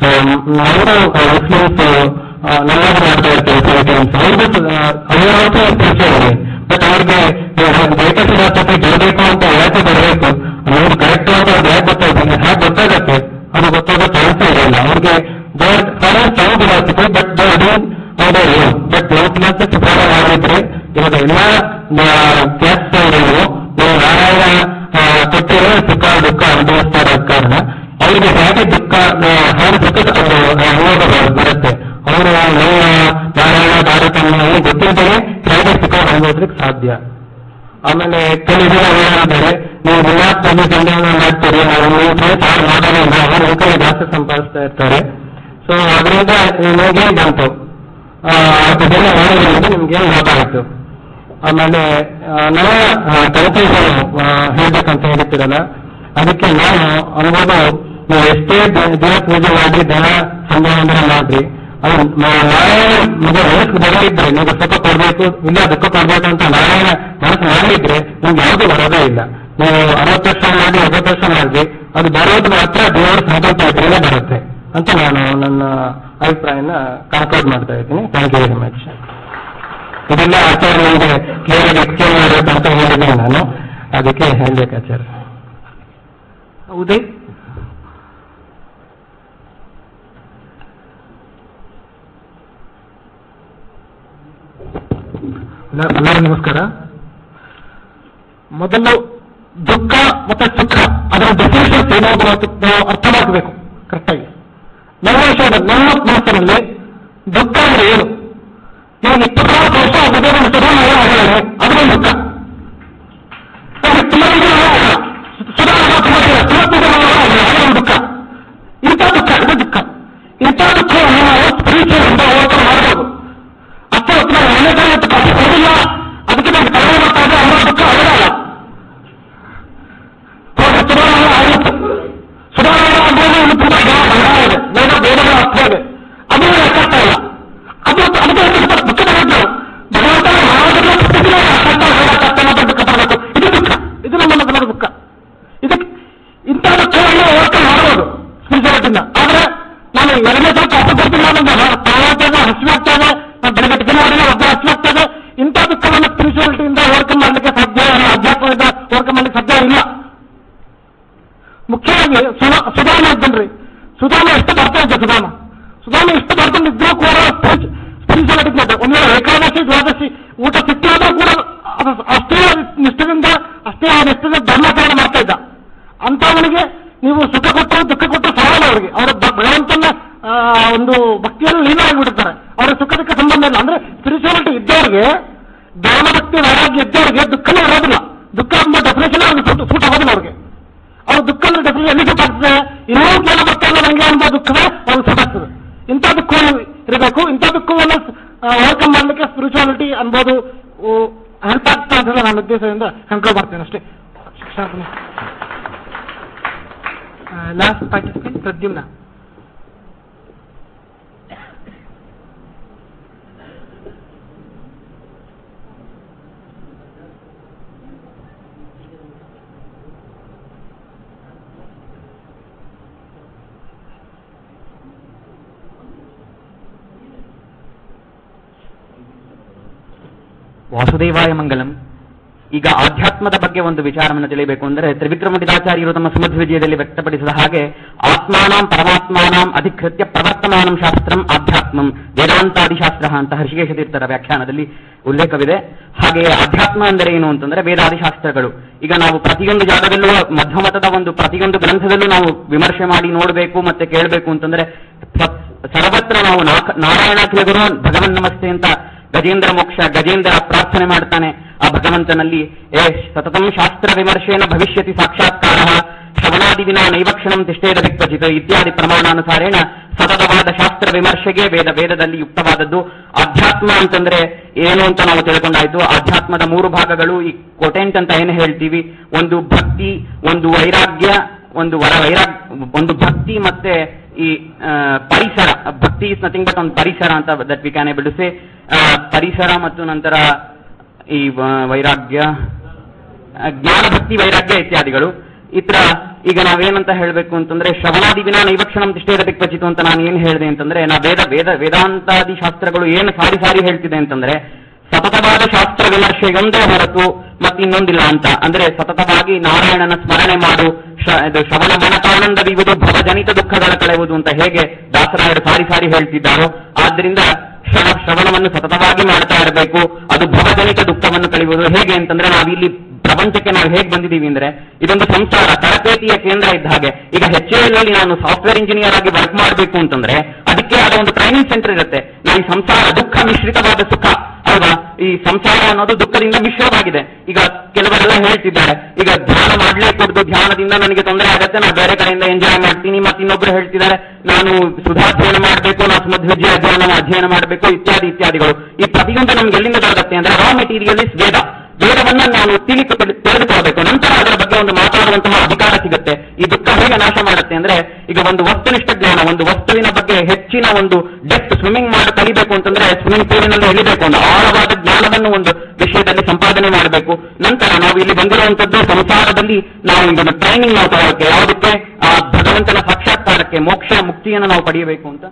ನಾವು ಮುಸ್ಲಿಮ್ಸ್ ನಮಾಜ್ ಮಾಡ್ತಾ ಇರ್ತೀವಿ ಫಿಲಿಪೀನ್ಸ್ ಅವ್ರಿಗೂ ಅವರವತ್ತು ಸ್ಪಿರಿಚುವಲ್ ಬಟ್ ಅವ್ರಿಗೆ ದೈತ ಫಿಲಾಸಫಿ ಬರಬೇಕು ಅಂತ ಯಾಕೆ ಬರಬೇಕು ಅವ್ರು ಕರೆಕ್ಟ್ ಅಂತ ಅವ್ರಿಗೆ ಯಾಕೆ ಗೊತ್ತಾಗುತ್ತೆ ಹ್ಯಾಕ್ ಗೊತ್ತಾಗತ್ತೆ ಅದು ಗೊತ್ತಾಗೋ ಚಾನ್ಸೇ ಇರಲ್ಲ ಅವ್ರಿಗೆ their follow some philosophy but they don't ಹೌದು ಬಟ್ ನಾವು ಫಿಲಾಸಫಿ ಫಾಲೋ ಮಾಡಿದ್ರೆ ಇವಾಗ ಎಲ್ಲ ಕ್ಲಾಸ್ ನೀವು ನೀವು ನಾರಾಯಣ ಆ, ಕೊಟ್ಟಿರೋ ಸುಖ ದುಃಖ ಅನುಭವಿಸ್ತಾ ಇರೋ ಕಾರಣ ಅವರಿಗೆ ಹೇಗೆ ದುಃಖ ಆ, ಹೇಗೆ ದುಃಖದ ಅನುಭವ ಬರುತ್ತೆ ಅವರು ನೋವ ನಾರಾಯಣ ತಾರತಮ್ಯ ಗೊತ್ತಿದ್ದರೆ ಹೇಗೆ ಸುಖ ಅನುಭವಿಸ್ಲಿಕ್ಕೆ ಸಾಧ್ಯ ಆಮೇಲೆ ಕೆಲವು ಜನ ಏನಾದರೆ ನೀವು ದಿನಾತ್ಮಕ ಸಂಧಾನ ಮಾಡ್ತೀರಿ ನಾವು ನೀವು ಫ್ರೆಂಡ್ಸ್ ಯಾರು ಮಾಡೋದಿಲ್ಲ ಅವರು ಅಂಕಲ್ ಜಾಸ್ತಿ ಸಂಪಾದಿಸ್ತಾ ಇರ್ತಾರೆ ಸೊ ಅದರಿಂದ ನಿಮಗೆ ಬಂತು ಆ, ಅದೆಲ್ಲ ಮಾಡೋದ್ರಿಂದ ನಿಮ್ಗೆ ಲಾಭ ಆಯ್ತು ಆಮೇಲೆ ಆ, ನನ್ನ ಕನ್ಫ್ಯೂಷನ್ ಹೇಳ್ಬೇಕಂತ ಹೇಳ್ತೀರಲ್ಲ ಅದಕ್ಕೆ ನಾನು ಅನುಭವ ನೀವು ಎಷ್ಟೇ ದ- ದಿನ ಪೂಜೆ ಮಾಡಿ ದಿನ ಸಂಧಾನ ಮಾಡ್ರಿ ಅದು ಮ- ನಾರಾಯಣ ನಿಮಗೆ ಮನಸ್ಸು ಬರಲಿದ್ರೆ ನಿಮಗೆ ಸುಖ ಕೊಡ್ಬೇಕು ಇಲ್ಲ ದುಃಖ ಕೊಡ್ಬೇಕು ಅಂತ ನಾರಾಯಣ ಮನಸ್ಸು ಮಾಡಿದ್ರೆ ನಿಮ್ಗೆ ಯಾವುದು ಬರೋದೇ ಇಲ್ಲ ನೀವು ಅರವತ್ತು ವರ್ಷ ಮಾಡಿ ಐವತ್ತು ವರ್ಷ ಮಾಡಿದ್ರಿ ಅದು ಬರೋದು ಮಾತ್ರ ದೇವರ ಸಂಕಲ್ಪ ಇದ್ರೇನೆ ಬರುತ್ತೆ ಅಂತ ನಾನು ನನ್ನ ಅಭಿಪ್ರಾಯನ ಕನ್ಕ್ಲೂಡ್ ಮಾಡ್ತಾ ಇದ್ದೀನಿ ಥ್ಯಾಂಕ್ ಯು ವೆರಿ ಮಚ್ ಇದೆಲ್ಲ ಆಚಾರ್ಯ ನನಗೆ ಕ್ಲಿಯರ್ ಆಗಿ ಎಕ್ಸ್ಪ್ಲೇನ್ ಮಾಡಬೇಕು ಅಂತ ಹೇಳಿದ್ದೀನಿ ನಾನು ಅದಕ್ಕೆ ಹೇಳ್ಬೇಕು ಆಚಾರ್ಯ ಉದಯ್ ಎಲ್ಲ- ಎಲ್ಲರಿಗೂ ನಮಸ್ಕಾರ ಮೊದಲು ದುಃಖ ಮತ್ತೆ ಸುಖ ಅದರ ಡೆಫಿನೇಷನ್ ಏನಾದರೂ ನಾವು ಅರ್ಥ ಮಾಡಬೇಕು ಕರೆಕ್ಟಾಗಿ ನಮ್ಮ ವಿಷಯದಲ್ಲಿ ನಮ್ಮ ಮನಸ್ಸಿನಲ್ಲಿ ದುಃಖ ಅಂದ್ರೆ ಏನು ಇವಾಗ ಇಪ್ಪತ್ನಾಲ್ಕು ವರ್ಷ ಆಗಿದೆ ನಮ್ಮ ಸುಧಾರಣೆ ಆಗಿದ್ದಾರೆ ಅದರ ದುಃಖ ತುಂಬಾ ಸುಧಾರಣೆ ತುಂಬಾ ಅದರ ದುಃಖ ಇಂಥ ದುಃಖ ಇದು ದುಃಖ ಇಂಥ ದುಃಖವನ್ನು ನಾವು ಸ್ಪಿರಿಚುವಲ್ ಅಂತ ಓವರ್ಕಮ್ ಮಾಡಬಹುದು ಅಷ್ಟೇ ಹೊತ್ತು ನಾವು ಮನೆಗೆ ಮತ್ತು ಕಾಫಿ ಕೊಡಲಿಲ್ಲ ಅದಕ್ಕೆ ನಮ್ಗೆ ಕಡಿಮೆ ಮಾಡ್ತಾ ಇದ್ರೆ ಅವರ ದುಃಖ ಅವರಲ್ಲ ಸುಧಾರಣೆ ಆಗುತ್ತೆ ಸುಧಾರಣೆ ಆಗುವಾಗ ಇನ್ನು ತುಂಬ ಜನ ಬಂಗಾರ ಇದೆ ಬೇಗ ಬೇಗ ಅರ್ಥ ಇದೆ ಅದು ಲೆಕ್ಕಾಗ್ತಾ ಇಲ್ಲ ಅದು ಅದಕ್ಕೆ ದುಃಖ ದುಃಖ ಬರೋದು ಭಗವಂತನ ಮಾನವನ ಸ್ಥಿತಿಗೆ ಕಷ್ಟ ಹೋಗಕ್ಕೆ ಮಾತ್ರ ದುಃಖ ಬರಬೇಕು ಇದು ದುಃಖ ಇದು ನಮ್ಮ ಮನಸ್ಸಿನ ದುಃಖ ಇದಕ್ಕೆ ಇಂಥ ದುಃಖವನ್ನು ಓವರ್ಕಮ್ ಮಾಡಬಹುದು ಸ್ಪಿರಿಚುವಾಲಿಟಿಯಿಂದ ಆದ್ರೆ ನಾನು ಎರಡನೇ ಸಲ ಕಾಫಿ ಕೊಡ್ತೀನಿ ಅನ್ನೋದು ತಾವಾಗ್ತದೆ ಹಸಿವಾಗ್ತದೆ ನಾನು ಬೆಳಗ್ಗೆ ಟಿಫಿನ್ ಮಾಡಿಲ್ಲ ಒಬ್ಬ ಹಸಿವಾಗ್ತದೆ ಇಂಥ ದುಃಖವನ್ನು ಸ್ಪಿರಿಚುವಾಲಿಟಿಯಿಂದ ಓವರ್ಕಮ್ ಮಾಡಲಿಕ್ಕೆ ಸಾಧ್ಯ ಇಲ್ಲ ಅಧ್ಯಾತ್ಮದಿಂದ ಓವರ್ಕಮ್ ಮಾಡಲಿಕ್ಕೆ ಸಾಧ್ಯ ಇಲ್ಲ ಮುಖ್ಯವಾಗಿ ಸುಧಾ ಸುಧಾಮ ಇದ್ದನ್ರಿ ಸುಧಾಮ ಎಷ್ಟು ಬರ್ತಾ ಇದ್ದ ಸುಧಾಮ ಸುಧಾಮ ಎಷ್ಟು ಬರ್ಕೊಂಡಿದ್ರು ಕೂಡ ಸ್ಪಿರಿಚುವಾಲಿಟಿ ಮಾತ್ರ ಒಂದು ವೇಳೆ ಏಕಾದಶಿ ದ್ವಾದಶಿ ಊಟ ಸಿಕ್ಕಾದ್ರೂ ಕೂಡ ಅದು ಅಷ್ಟೇ ನಿಷ್ಠದಿಂದ ಅಷ್ಟೇ ಆ ನಿಷ್ಠದ ಧರ್ಮಾಚರಣೆ ಮಾಡ್ತಾ ಇದ್ದ ಅಂತವನಿಗೆ ನೀವು ಸುಖ ಕೊಟ್ಟು ದುಃಖ ಕೊಟ್ಟು ಸವಾಲು ಅವರಿಗೆ ಅವರ ಭ- ಭಗವಂತನ ಆ, ಒಂದು ಭಕ್ತಿಯಲ್ಲಿ ಲೀನ ಆಗಿಬಿಡುತ್ತಾರೆ ಅವರ ಸುಖ ದುಃಖ ಸಂಬಂಧ ಇಲ್ಲ ಅಂದ್ರೆ ಸ್ಪಿರಿಚುವಾಲಿಟಿ ಇದ್ದವರಿಗೆ ಜ್ಞಾನ ಭಕ್ತಿ ವೈರಾಗ್ಯ ಇದ್ದವರಿಗೆ ದುಃಖನೇ ಇರೋದಿಲ್ಲ ದುಃಖ ಎಂಬ ಡೆಫಿನೇಷನ್ ಅವ್ರಿಗೆ ಸೂಟ್ ಸೂಟ್ ಆಗೋದಿಲ್ಲ ಅವ್ರಿಗೆ ಅವ್ರ ದುಃಖ ಅಂದ್ರೆ ಡೆಫಿನೇಷನ್ ಎಲ್ಲಿ ಸೂಟ್ ಆಗ್ತದೆ ಇನ್ನೂ ಕೇಳ ಬರ್ತಾ ಇಲ್ಲ ನನಗೆ ಎಂಬ ದುಃಖವೇ ಅವ್ರಿಗೆ ಸೂಟ್ ಆಗ್ತದೆ ಇಂಥ ದುಃಖವನ್ನು ಇರಬೇಕು ಇಂಥ ದುಃಖವನ್ನು ಓವರ್ಕಮ್ ಮಾಡಲಿಕ್ಕೆ ಸ್ಪಿರಿಚುವಾಲಿಟಿ ಅನ್ಬೋದು ಹೆಲ್ಪ್ ಆಗ್ತಾ ಅಂತ ಹೇಳಿ ನನ್ನ ಉದ್ದೇಶದಿಂದ ಕನ್ಕ್ಲೂಡ್ ಮಾಡ್ತೇನೆ ಅಷ್ಟೇ ಶಿಕ್ಷಣ ಲಾಸ್ಟ್ ಪಾರ್ಟಿಸಿಪೆಂಟ್ ಪ್ರದ್ಯುಮ್ನ ವಾಸುದೇವಾಯ ಮಂಗಲಂ ಈಗ ಆಧ್ಯಾತ್ಮದ ಬಗ್ಗೆ ಒಂದು ವಿಚಾರವನ್ನು ತಿಳಿಯಬೇಕು ಅಂದರೆ ತ್ರಿವಿಕ್ರಮಟಿದಾಚಾರ್ಯರು ತಮ್ಮ ಸುಮಧ್ವ ವಿಜಯದಲ್ಲಿ ವ್ಯಕ್ತಪಡಿಸಿದ ಹಾಗೆ ಆತ್ಮಾನಾಂ ಪರಮಾತ್ಮಾನಾಂ ಅಧಿಕೃತ್ಯ ಪ್ರವರ್ತಮಾನಂ ಶಾಸ್ತ್ರಂ ಆಧ್ಯಾತ್ಮಂ ವೇದಾಂತಾದಿ ಶಾಸ್ತ್ರ ಅಂತ ಹರ್ಷಿಕೇಶ ತೀರ್ಥರ ವ್ಯಾಖ್ಯಾನದಲ್ಲಿ ಉಲ್ಲೇಖವಿದೆ ಹಾಗೆಯೇ ಅಧ್ಯಾತ್ಮ ಅಂದರೆ ಏನು ಅಂತಂದ್ರೆ ವೇದಾದಿ ಶಾಸ್ತ್ರಗಳು ಈಗ ನಾವು ಪ್ರತಿಯೊಂದು ಜಾಗದಲ್ಲೂ ಮಧ್ವಮತದ ಒಂದು ಪ್ರತಿಯೊಂದು ಗ್ರಂಥದಲ್ಲೂ ನಾವು ವಿಮರ್ಶೆ ಮಾಡಿ ನೋಡಬೇಕು ಮತ್ತೆ ಕೇಳಬೇಕು ಅಂತಂದ್ರೆ ಸ- ಸರ್ವತ್ರ ನಾವು ನಾಕ- ನಾರಾಯಣ ಗುರು ಭಗವನ್ ನಮಸ್ತೆ ಅಂತ ಗಜೇಂದ್ರ ಮೋಕ್ಷ ಗಜೇಂದ್ರ ಪ್ರಾರ್ಥನೆ ಮಾಡ್ತಾನೆ ಆ ಭಗವಂತನಲ್ಲಿ ಏ ಸತತಂ ಶಾಸ್ತ್ರ ವಿಮರ್ಶೇನ ಭವಿಷ್ಯತಿ ಸಾಕ್ಷಾತ್ಕಾರ ಶ್ರವಣಾದಿ ವಿನಾ ನೈವಕ್ಷಣಂ ತಿಷ್ಟೇದ ದಿಕ್ಪಚಿತ ಇತ್ಯಾದಿ ಪ್ರಮಾಣಾನುಸಾರೇಣ ಸತತವಾದ ಶಾಸ್ತ್ರ ವಿಮರ್ಶೆಗೆ ವೇದ ವೇದದಲ್ಲಿ ಯುಕ್ತವಾದದ್ದು ಅಧ್ಯಾತ್ಮ ಅಂತಂದ್ರೆ ಏನು ಅಂತ ನಾವು ತಿಳ್ಕೊಂಡಾಯ್ತು ಅಧ್ಯಾತ್ಮದ ಮೂರು ಭಾಗಗಳು ಈ ಕೊಟೆಂಟ್ ಅಂತ ಏನು ಹೇಳ್ತೀವಿ ಒಂದು ಭಕ್ತಿ ಒಂದು ವೈರಾಗ್ಯ ಒಂದು ವರ ವೈರಾಗ್ ಒಂದು ಭಕ್ತಿ ಮತ್ತೆ ಈ ಆ, ಪರಿಸರ ಭಕ್ತಿ ಇಸ್ ನಥಿಂಗ್ ಬಟ್ ಒಂದು ಪರಿಸರ ಅಂತ that we can able to say ಪರಿಸರ ಮತ್ತು ನಂತರ ಈ ವ- ವೈರಾಗ್ಯ ಆ, ಜ್ಞಾನ ಭಕ್ತಿ ವೈರಾಗ್ಯ ಇತ್ಯಾದಿಗಳು ಇತರ ಈಗ ನಾವೇನಂತ ಹೇಳಬೇಕು ಅಂತಂದ್ರೆ ಶ್ರವಣಾದಿ ವಿನ ನೈವಕ್ಷಣಂ ತಿಷ್ಟೇದ ದಿಕ್ಪಚಿತು ಅಂತ ನಾನು ಏನ್ ಹೇಳಿದೆ ಅಂತಂದ್ರೆ ನಾ ವೇದ ವೇದ ವೇದಾಂತಾದಿ ಶಾಸ್ತ್ರಗಳು ಏನು ಸಾರಿ ಸಾರಿ ಹೇಳ್ತಿದೆ ಅಂತಂದ್ರೆ ಸತತವಾದ ಶಾಸ್ತ್ರ ವಿಮರ್ಶೆಗೊಂದೇ ಹೊರತು ಮತ್ತಿನ್ನೊಂದಿಲ್ಲ ಅಂತ ಅಂದ್ರೆ ಸತತವಾಗಿ ನಾರಾಯಣನ ಸ್ಮರಣೆ ಮಾಡು ಶ- ಇದು ಶ್ರವಣ ಮನತಾನಂದವಿವುದು ಭವಜನಿತ ದುಃಖಗಳ ಕಳೆಯುವುದು ಅಂತ ಹೇಗೆ ದಾಸರಾಯರು ಸಾರಿ ಸಾರಿ ಹೇಳ್ತಿದ್ದಾರೋ ಆದ್ರಿಂದ ಶ್ರವ ಶ್ರವಣವನ್ನು ಸತತವಾಗಿ ಮಾಡ್ತಾ ಇರಬೇಕು ಅದು ಭವಜನಿತ ದುಃಖವನ್ನು ಕಳೆಯುವುದು ಹೇಗೆ ಅಂತಂದ್ರೆ ನಾವಿಲ್ಲಿ ಪ್ರಪಂಚಕ್ಕೆ ನಾವು ಹೇಗೆ ಬಂದಿದ್ದೀವಿ ಅಂದ್ರೆ ಇದೊಂದು ಸಂಸಾರ ತರಬೇತಿಯ ಕೇಂದ್ರ ಇದ್ದ ಹಾಗೆ ಈಗ ಎಚ್ ಅಲ್ಲಿ ನಾನು ಸಾಫ್ಟ್ವೇರ್ ಇಂಜಿನಿಯರ್ ಆಗಿ ವರ್ಕ್ ಮಾಡಬೇಕು ಅಂತಂದ್ರೆ ಅದಕ್ಕೆ ಆದ ಒಂದು ಟ್ರೈನಿಂಗ್ ಸೆಂಟರ್ ಇರುತ್ತೆ ನಾವು ಈ ಸಂಸಾರ ದುಃಖ ಮಿಶ್ರಿತವಾದ ಸುಖ ಅಲ್ವಾ ಈ ಸಂಸಾರ ಅನ್ನೋದು ದುಃಖದಿಂದ ಮಿಶ್ರವಾಗಿದೆ ಈಗ ಕೆಲವರೆಲ್ಲ ಹೇಳ್ತಿದ್ದಾರೆ ಈಗ ಧ್ಯಾನ ಮಾಡ್ಲೇ ಕೊಡ್ದು ಧ್ಯಾನದಿಂದ ನನಗೆ ತೊಂದರೆ ಆಗುತ್ತೆ ನಾನು ಬೇರೆ ಕಡೆಯಿಂದ ಎಂಜಾಯ್ ಮಾಡ್ತೀನಿ ಮತ್ತೆ ಇನ್ನೊಬ್ರು ಹೇಳ್ತಿದ್ದಾರೆ ನಾನು ಸುಧಾಧ್ಯಯನ ಮಾಡಬೇಕು ನಾನು ಮಧ್ವಜ್ಯ ಅಧ್ಯಯನ ಅಧ್ಯಯನ ಮಾಡಬೇಕು ಇತ್ಯಾದಿ ಇತ್ಯಾದಿಗಳು ಈ ಪ್ರತಿಯೊಂದು ನಮ್ಗೆ ಎಲ್ಲಿಂದ ಬರುತ್ತೆ ಅಂದ್ರೆ ರಾ ಮೆಟೀರಿಯಲ್ ಇಸ್ ವೇದ ವೇದವನ್ನ ನಾವು ತಿಳಿ ತಿಳಿದುಕೊಳ್ಬೇಕು ನಂತರ ಅದರ ಬಗ್ಗೆ ಒಂದು ಮಾತಾಡುವಂತಹ ಅಧಿಕಾರ ಸಿಗುತ್ತೆ ಈ ದುಃಖ ಹೇಗೆ ನಾಶ ಮಾಡುತ್ತೆ ಅಂದ್ರೆ ಈಗ ಒಂದು ವಸ್ತುನಿಷ್ಠ ಜ್ಞಾನ ಒಂದು ವಸ್ತುವಿನ ಬಗ್ಗೆ ಹೆಚ್ಚಿನ ಒಂದು ಡೆಪ್ತ್ ಸ್ವಿಮ್ಮಿಂಗ್ ಮಾಡಿ ಕಲಿಬೇಕು ಅಂತಂದ್ರೆ ಸ್ವಿಮ್ಮಿಂಗ್ ಪೂಲಿನಲ್ಲಿ ಇಳಿಬೇಕು ಒಂದು ಆಳವಾದ ಜ್ಞಾನವನ್ನು ಒಂದು ವಿಷಯದಲ್ಲಿ ಸಂಪಾದನೆ ಮಾಡಬೇಕು ನಂತರ ನಾವು ಇಲ್ಲಿ ಬಂದಿರುವಂತದ್ದು ಸಂಸಾರದಲ್ಲಿ ನಾವು ಇದನ್ನು ಟ್ರೈನಿಂಗ್ ನಾವು ತಗೊಳ್ಳೋಕೆ ಯಾವುದಕ್ಕೆ ಆ ಭಗವಂತನ ಸಾಕ್ಷಾತ್ಕಾರಕ್ಕೆ ಮೋಕ್ಷ ಮುಕ್ತಿಯನ್ನು ನಾವು ಪಡೆಯಬೇಕು ಅಂತ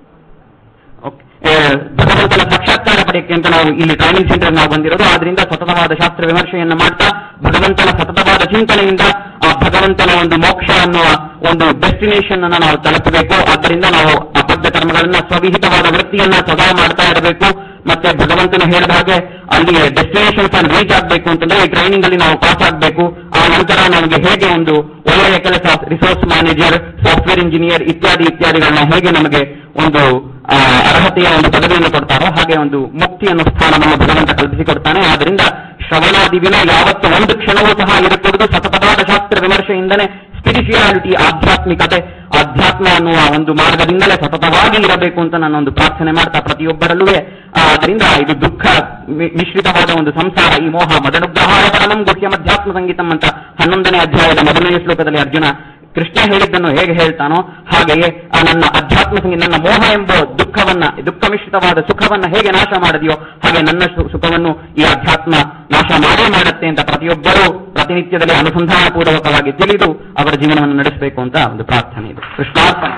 ಓಕೆ. ಆ, ಭಗವಂತನ ಸಾಕ್ಷಾತ್ಕಾರ ಪಡೆಯಕ್ಕೆ ಅಂತ ನಾವು ಇಲ್ಲಿ ಟ್ರೈನಿಂಗ್ ಸೆಂಟರ್ ನಾವು ಬಂದಿರೋದು ಆದ್ರಿಂದ ಸತತವಾದ ಶಾಸ್ತ್ರ ವಿಮರ್ಶೆಯನ್ನು ಮಾಡ್ತಾ ಭಗವಂತನ ಸತತವಾದ ಚಿಂತನೆಯಿಂದ ಆ ಭಗವಂತನ ಒಂದು ಮೋಕ್ಷ ಅನ್ನುವ ಒಂದು ಡೆಸ್ಟಿನೇಷನ್ ಅನ್ನ ನಾವು ತಲುಪಬೇಕು ಆದ್ದರಿಂದ ನಾವು ಅಬದ್ಧ ಕರ್ಮಗಳನ್ನ ಸ್ವವಿಹಿತವಾದ ವೃತ್ತಿಯನ್ನ ಸದಾ ಮಾಡ್ತಾ ಇರಬೇಕು ಮತ್ತೆ ಭಗವಂತನ ಹೇಳಿದ ಹಾಗೆ ಅಲ್ಲಿ ಡೆಸ್ಟಿನೇಷನ್ಸ್ ಅನ್ನು ರೀಚ್ ಆಗಬೇಕು ಅಂತಂದ್ರೆ ಈ ಟ್ರೈನಿಂಗ್ ಅಲ್ಲಿ ನಾವು ಪಾಸ್ ಆಗಬೇಕು ಆ ನಂತರ ನಮಗೆ ಹೇಗೆ ಒಂದು ಒಳ್ಳೆಯ ಕೆಲಸ ರಿಸೋರ್ಸ್ ಮ್ಯಾನೇಜರ್ ಸಾಫ್ಟ್ವೇರ್ ಇಂಜಿನಿಯರ್ ಇತ್ಯಾದಿ ಇತ್ಯಾದಿಗಳನ್ನ ಹೇಗೆ ನಮಗೆ ಒಂದು ಆ, ಅರ್ಹತೆಯ ಒಂದು ಪದವಿಯನ್ನು ಕೊಡ್ತಾರೋ ಹಾಗೆ ಒಂದು ಮುಕ್ತಿಯನ್ನು ಸ್ಥಾನವನ್ನು ಭಗವಂತ ಕಲ್ಪಿಸಿಕೊಡ್ತಾನೆ ಆದ್ರಿಂದ ಶ್ರವಣಾದಿ ವಿನ ಯಾವತ್ತು ಒಂದು ಕ್ಷಣವೂ ಸಹ ಇರಕೂಡದು ಸತತವಾದ ಶಾಸ್ತ್ರ ವಿಮರ್ಶೆಯಿಂದಲೇ ಸ್ಪಿರಿಚುಯಾಲಿಟಿ ಆಧ್ಯಾತ್ಮಿಕತೆ ಅಧ್ಯಾತ್ಮ ಅನ್ನುವ ಒಂದು ಮಾರ್ಗದಿಂದಲೇ ಸತತವಾಗಿ ಇರಬೇಕು ಅಂತ ನಾನೊಂದು ಪ್ರಾರ್ಥನೆ ಮಾಡ್ತಾ ಪ್ರತಿಯೊಬ್ಬರಲ್ಲೂ ಅದರಿಂದ ಇದು ದುಃಖ ಮಿ- ಮಿಶ್ರಿತವಾದ ಒಂದು ಸಂಸಾರ ಈ ಮೋಹ ಮದನುಗ್ರಹಾಯ ಪರಮಂ ಗುಹ್ಯಂ ಅಧ್ಯಾತ್ಮ ಸಂಗೀತಂ ಅಂತ ಹನ್ನೊಂದನೇ ಅಧ್ಯಾಯದ ಮೊದಲನೇ ಶ್ಲೋಕದಲ್ಲಿ ಅರ್ಜುನ ಕೃಷ್ಣ ಹೇಳಿದ್ದನ್ನು ಹೇಗೆ ಹೇಳ್ತಾನೋ ಹಾಗೆಯೇ ಆ ನನ್ನ ಅಧ್ಯಾತ್ಮ ಸಂಗೀತ ನನ್ನ ಮೋಹ ಎಂಬ ದುಃಖವನ್ನ ದುಃಖ ಮಿಶ್ರಿತವಾದ ಸುಖವನ್ನ ಹೇಗೆ ನಾಶ ಮಾಡಿದೆಯೋ ಹಾಗೆ ನನ್ನ ಸು- ಸುಖವನ್ನು ಈ ಅಧ್ಯಾತ್ಮ ನಾಶ ಮಾಡೇ ಮಾಡುತ್ತೆ ಅಂತ ಪ್ರತಿಯೊಬ್ಬರೂ ಪ್ರತಿನಿತ್ಯದಲ್ಲಿ ಅನುಸಂಧಾನ ಪೂರ್ವಕವಾಗಿ ತಿಳಿದು ಅವರ ಜೀವನವನ್ನು ನಡೆಸಬೇಕು ಅಂತ ಒಂದು ಪ್ರಾರ್ಥನೆ ಇದೆ ಕೃಷ್ಣಾರ್ಪಣೆ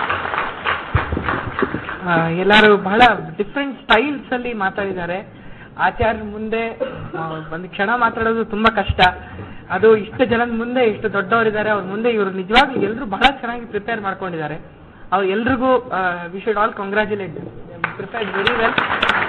ಆ, ಎಲ್ಲರೂ ಬಹಳ ಡಿಫ್ರೆಂಟ್ ಸ್ಟೈಲ್ಸ್ ಅಲ್ಲಿ ಮಾತಾಡಿದ್ದಾರೆ ಆಚಾರ್ಯ ಮುಂದೆ ಆ, ಒಂದು ಕ್ಷಣ ಮಾತಾಡೋದು ತುಂಬಾ ಕಷ್ಟ ಅದು ಇಷ್ಟು ಜನದ ಮುಂದೆ ಇಷ್ಟು ದೊಡ್ಡವರಿದ್ದಾರೆ ಅವ್ರ ಮುಂದೆ ಇವರು ನಿಜವಾಗ್ಲೂ ಎಲ್ಲರೂ ಬಹಳ ಚೆನ್ನಾಗಿ ಪ್ರಿಪೇರ್ ಮಾಡ್ಕೊಂಡಿದ್ದಾರೆ ಅವ್ರು ಎಲ್ರಿಗೂ we should all congratulate prepared very well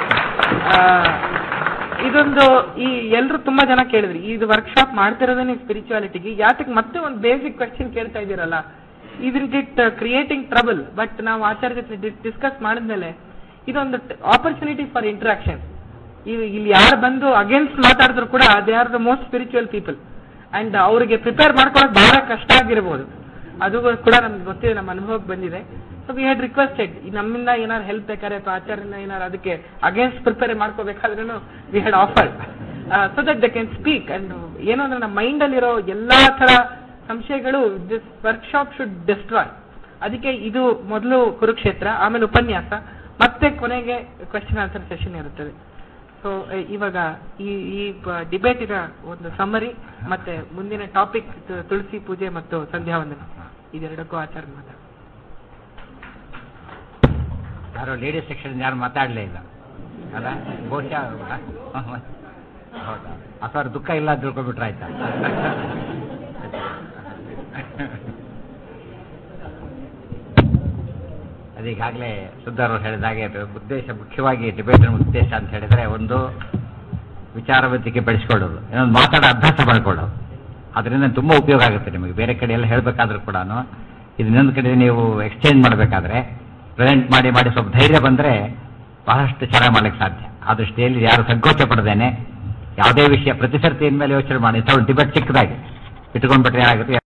ಇದೊಂದು ಈ ಎಲ್ಲರೂ ತುಂಬಾ ಜನ ಕೇಳಿದ್ರಿ ಇದು ವರ್ಕ್ಶಾಪ್ ಮಾಡ್ತಿರೋದೇ ಸ್ಪಿರಿಚುವಾಲಿಟಿಗೆ ಯಾತಕ್ಕೆ ಮತ್ತೆ ಒಂದು ಬೇಸಿಕ್ ಕ್ವೆಶನ್ ಕೇಳ್ತಾ ಇದ್ದೀರಲ್ಲ ಇದನ್ ಇಟ್ ಕ್ರಿಯೇಟಿಂಗ್ ಟ್ರಬಲ್ ಬಟ್ ನಾವು ಆಚಾರ್ಯ ಜೊತೆ ಡಿಸ್ಕಸ್ ಮಾಡಿದ್ಮೇಲೆ ಇದೊಂದು ಆಪರ್ಚುನಿಟಿ ಫಾರ್ ಇಂಟ್ರಾಕ್ಷನ್ ಇಲ್ಲಿ ಯಾರು ಬಂದು ಅಗೇನ್ಸ್ಟ್ ಮಾತಾಡಿದ್ರು ಕೂಡ they are the most spiritual people and ಅವರಿಗೆ ಪ್ರಿಪೇರ್ ಮಾಡ್ಕೊಳಕ್ ಬಹಳ ಕಷ್ಟ ಆಗಿರ್ಬೋದು ಅದು ಕೂಡ ನಮ್ಗೆ ಗೊತ್ತಿದೆ ನಮ್ಮ ಅನುಭವಕ್ಕೆ ಬಂದಿದೆ ಸೊ ವಿ ಹ್ಯಾಡ್ ರಿಕ್ವೆಸ್ಟೆಡ್ ನಮ್ಮಿಂದ ಏನಾದ್ರು ಹೆಲ್ಪ್ ಬೇಕಾದ್ರೆ ಅಥವಾ ಆಚಾರ್ಯನ ಏನಾದ್ರು ಅದಕ್ಕೆ ಅಗೇನ್ಸ್ಟ್ ಪ್ರಿಪೇರ್ ಮಾಡ್ಕೋಬೇಕಾದ್ರೂ we had afford so that the can speak and ಏನು ಅಂದ್ರೆ ನಮ್ಮ ಮೈಂಡ್ ಅಲ್ಲಿರೋ ಎಲ್ಲಾ ತರ ಸಂಶಯಗಳು ದಿಸ್ ವರ್ಕ್ಶಾಪ್ ಶುಡ್ ಡಿಸ್ಟ್ರಾಯ್ ಅದಕ್ಕೆ ಇದು ಮೊದಲು ಕುರುಕ್ಷೇತ್ರ ಆಮೇಲೆ ಉಪನ್ಯಾಸ ಮತ್ತೆ ಕೊನೆಗೆ ಕ್ವೆಶನ್ ಆನ್ಸರ್ ಸೆಷನ್ ಇರುತ್ತದೆ ಸೊ ಇವಾಗ ಈ ಈ ಡಿಬೇಟಿನ ಒಂದು ಸಮ್ಮರಿ ಮತ್ತೆ ಮುಂದಿನ ಟಾಪಿಕ್ ತುಳಸಿ ಪೂಜೆ ಮತ್ತು ಸಂಧ್ಯಾ ವಂದನ ಇದೆರಡಕ್ಕೂ ಆಚಾರ ಮಾತಾಡ ಯಾರು ಲೇಡೀಸ್ ಸೆಕ್ಷನ್ ಯಾರು ಮಾತಾಡಲೇ ಇಲ್ಲ ಅಲ್ಲ ಬಹುಶಃ ಹೌದಾ? ಹೌದಾ ಅಥವಾ ಅವ್ರ ದುಃಖ ಇಲ್ಲ ಅಂತ ತಿಳ್ಕೊಂಡ್ಬಿಟ್ರೆ ಆಯ್ತಾ ಅದೀಗಾಗಲೇ ಸುದ್ದಾರವ್ರು ಹೇಳಿದ ಹಾಗೆ ಅದು ಉದ್ದೇಶ ಮುಖ್ಯವಾಗಿ ಡಿಬೇಟಿನ ಉದ್ದೇಶ ಅಂತ ಹೇಳಿದ್ರೆ ಒಂದು ವಿಚಾರವಂತಿಕೆ ಬೆಳೆಸ್ಕೊಳ್ಳೋದು ಇನ್ನೊಂದು ಮಾತಾಡೋ ಅಭ್ಯಾಸ ಮಾಡ್ಕೊಳ್ಳೋದು ಅದರಿಂದ ತುಂಬ ಉಪಯೋಗ ಆಗುತ್ತೆ ನಿಮಗೆ ಬೇರೆ ಕಡೆ ಎಲ್ಲ ಹೇಳಬೇಕಾದ್ರೂ ಕೂಡ ಇದು ಇನ್ನೊಂದು ಕಡೆ ನೀವು ಎಕ್ಸ್ಚೇಂಜ್ ಮಾಡಬೇಕಾದ್ರೆ ಪ್ರೆಸೆಂಟ್ ಮಾಡಿ ಮಾಡಿ ಸ್ವಲ್ಪ ಧೈರ್ಯ ಬಂದರೆ ಬಹಳಷ್ಟು ಚೆನ್ನಾಗಿ ಮಾಡ್ಲಿಕ್ಕೆ ಸಾಧ್ಯ ಆ ದೃಷ್ಟಿಯಲ್ಲಿ ಯಾರು ಸಂಕೋಚ ಪಡದೇನೆ ಯಾವುದೇ ವಿಷಯ ಪ್ರತಿ ಸರ್ತಿ ಇನ್ಮೇಲೆ ಯೋಚನೆ ಮಾಡಿ ಇಂಥ ಡಿಬೇಟ್ ಚಿಕ್ಕದಾಗಿ ಇಟ್ಕೊಂಡ್ಬಿಟ್ರೆ ಏನಾಗುತ್ತೆ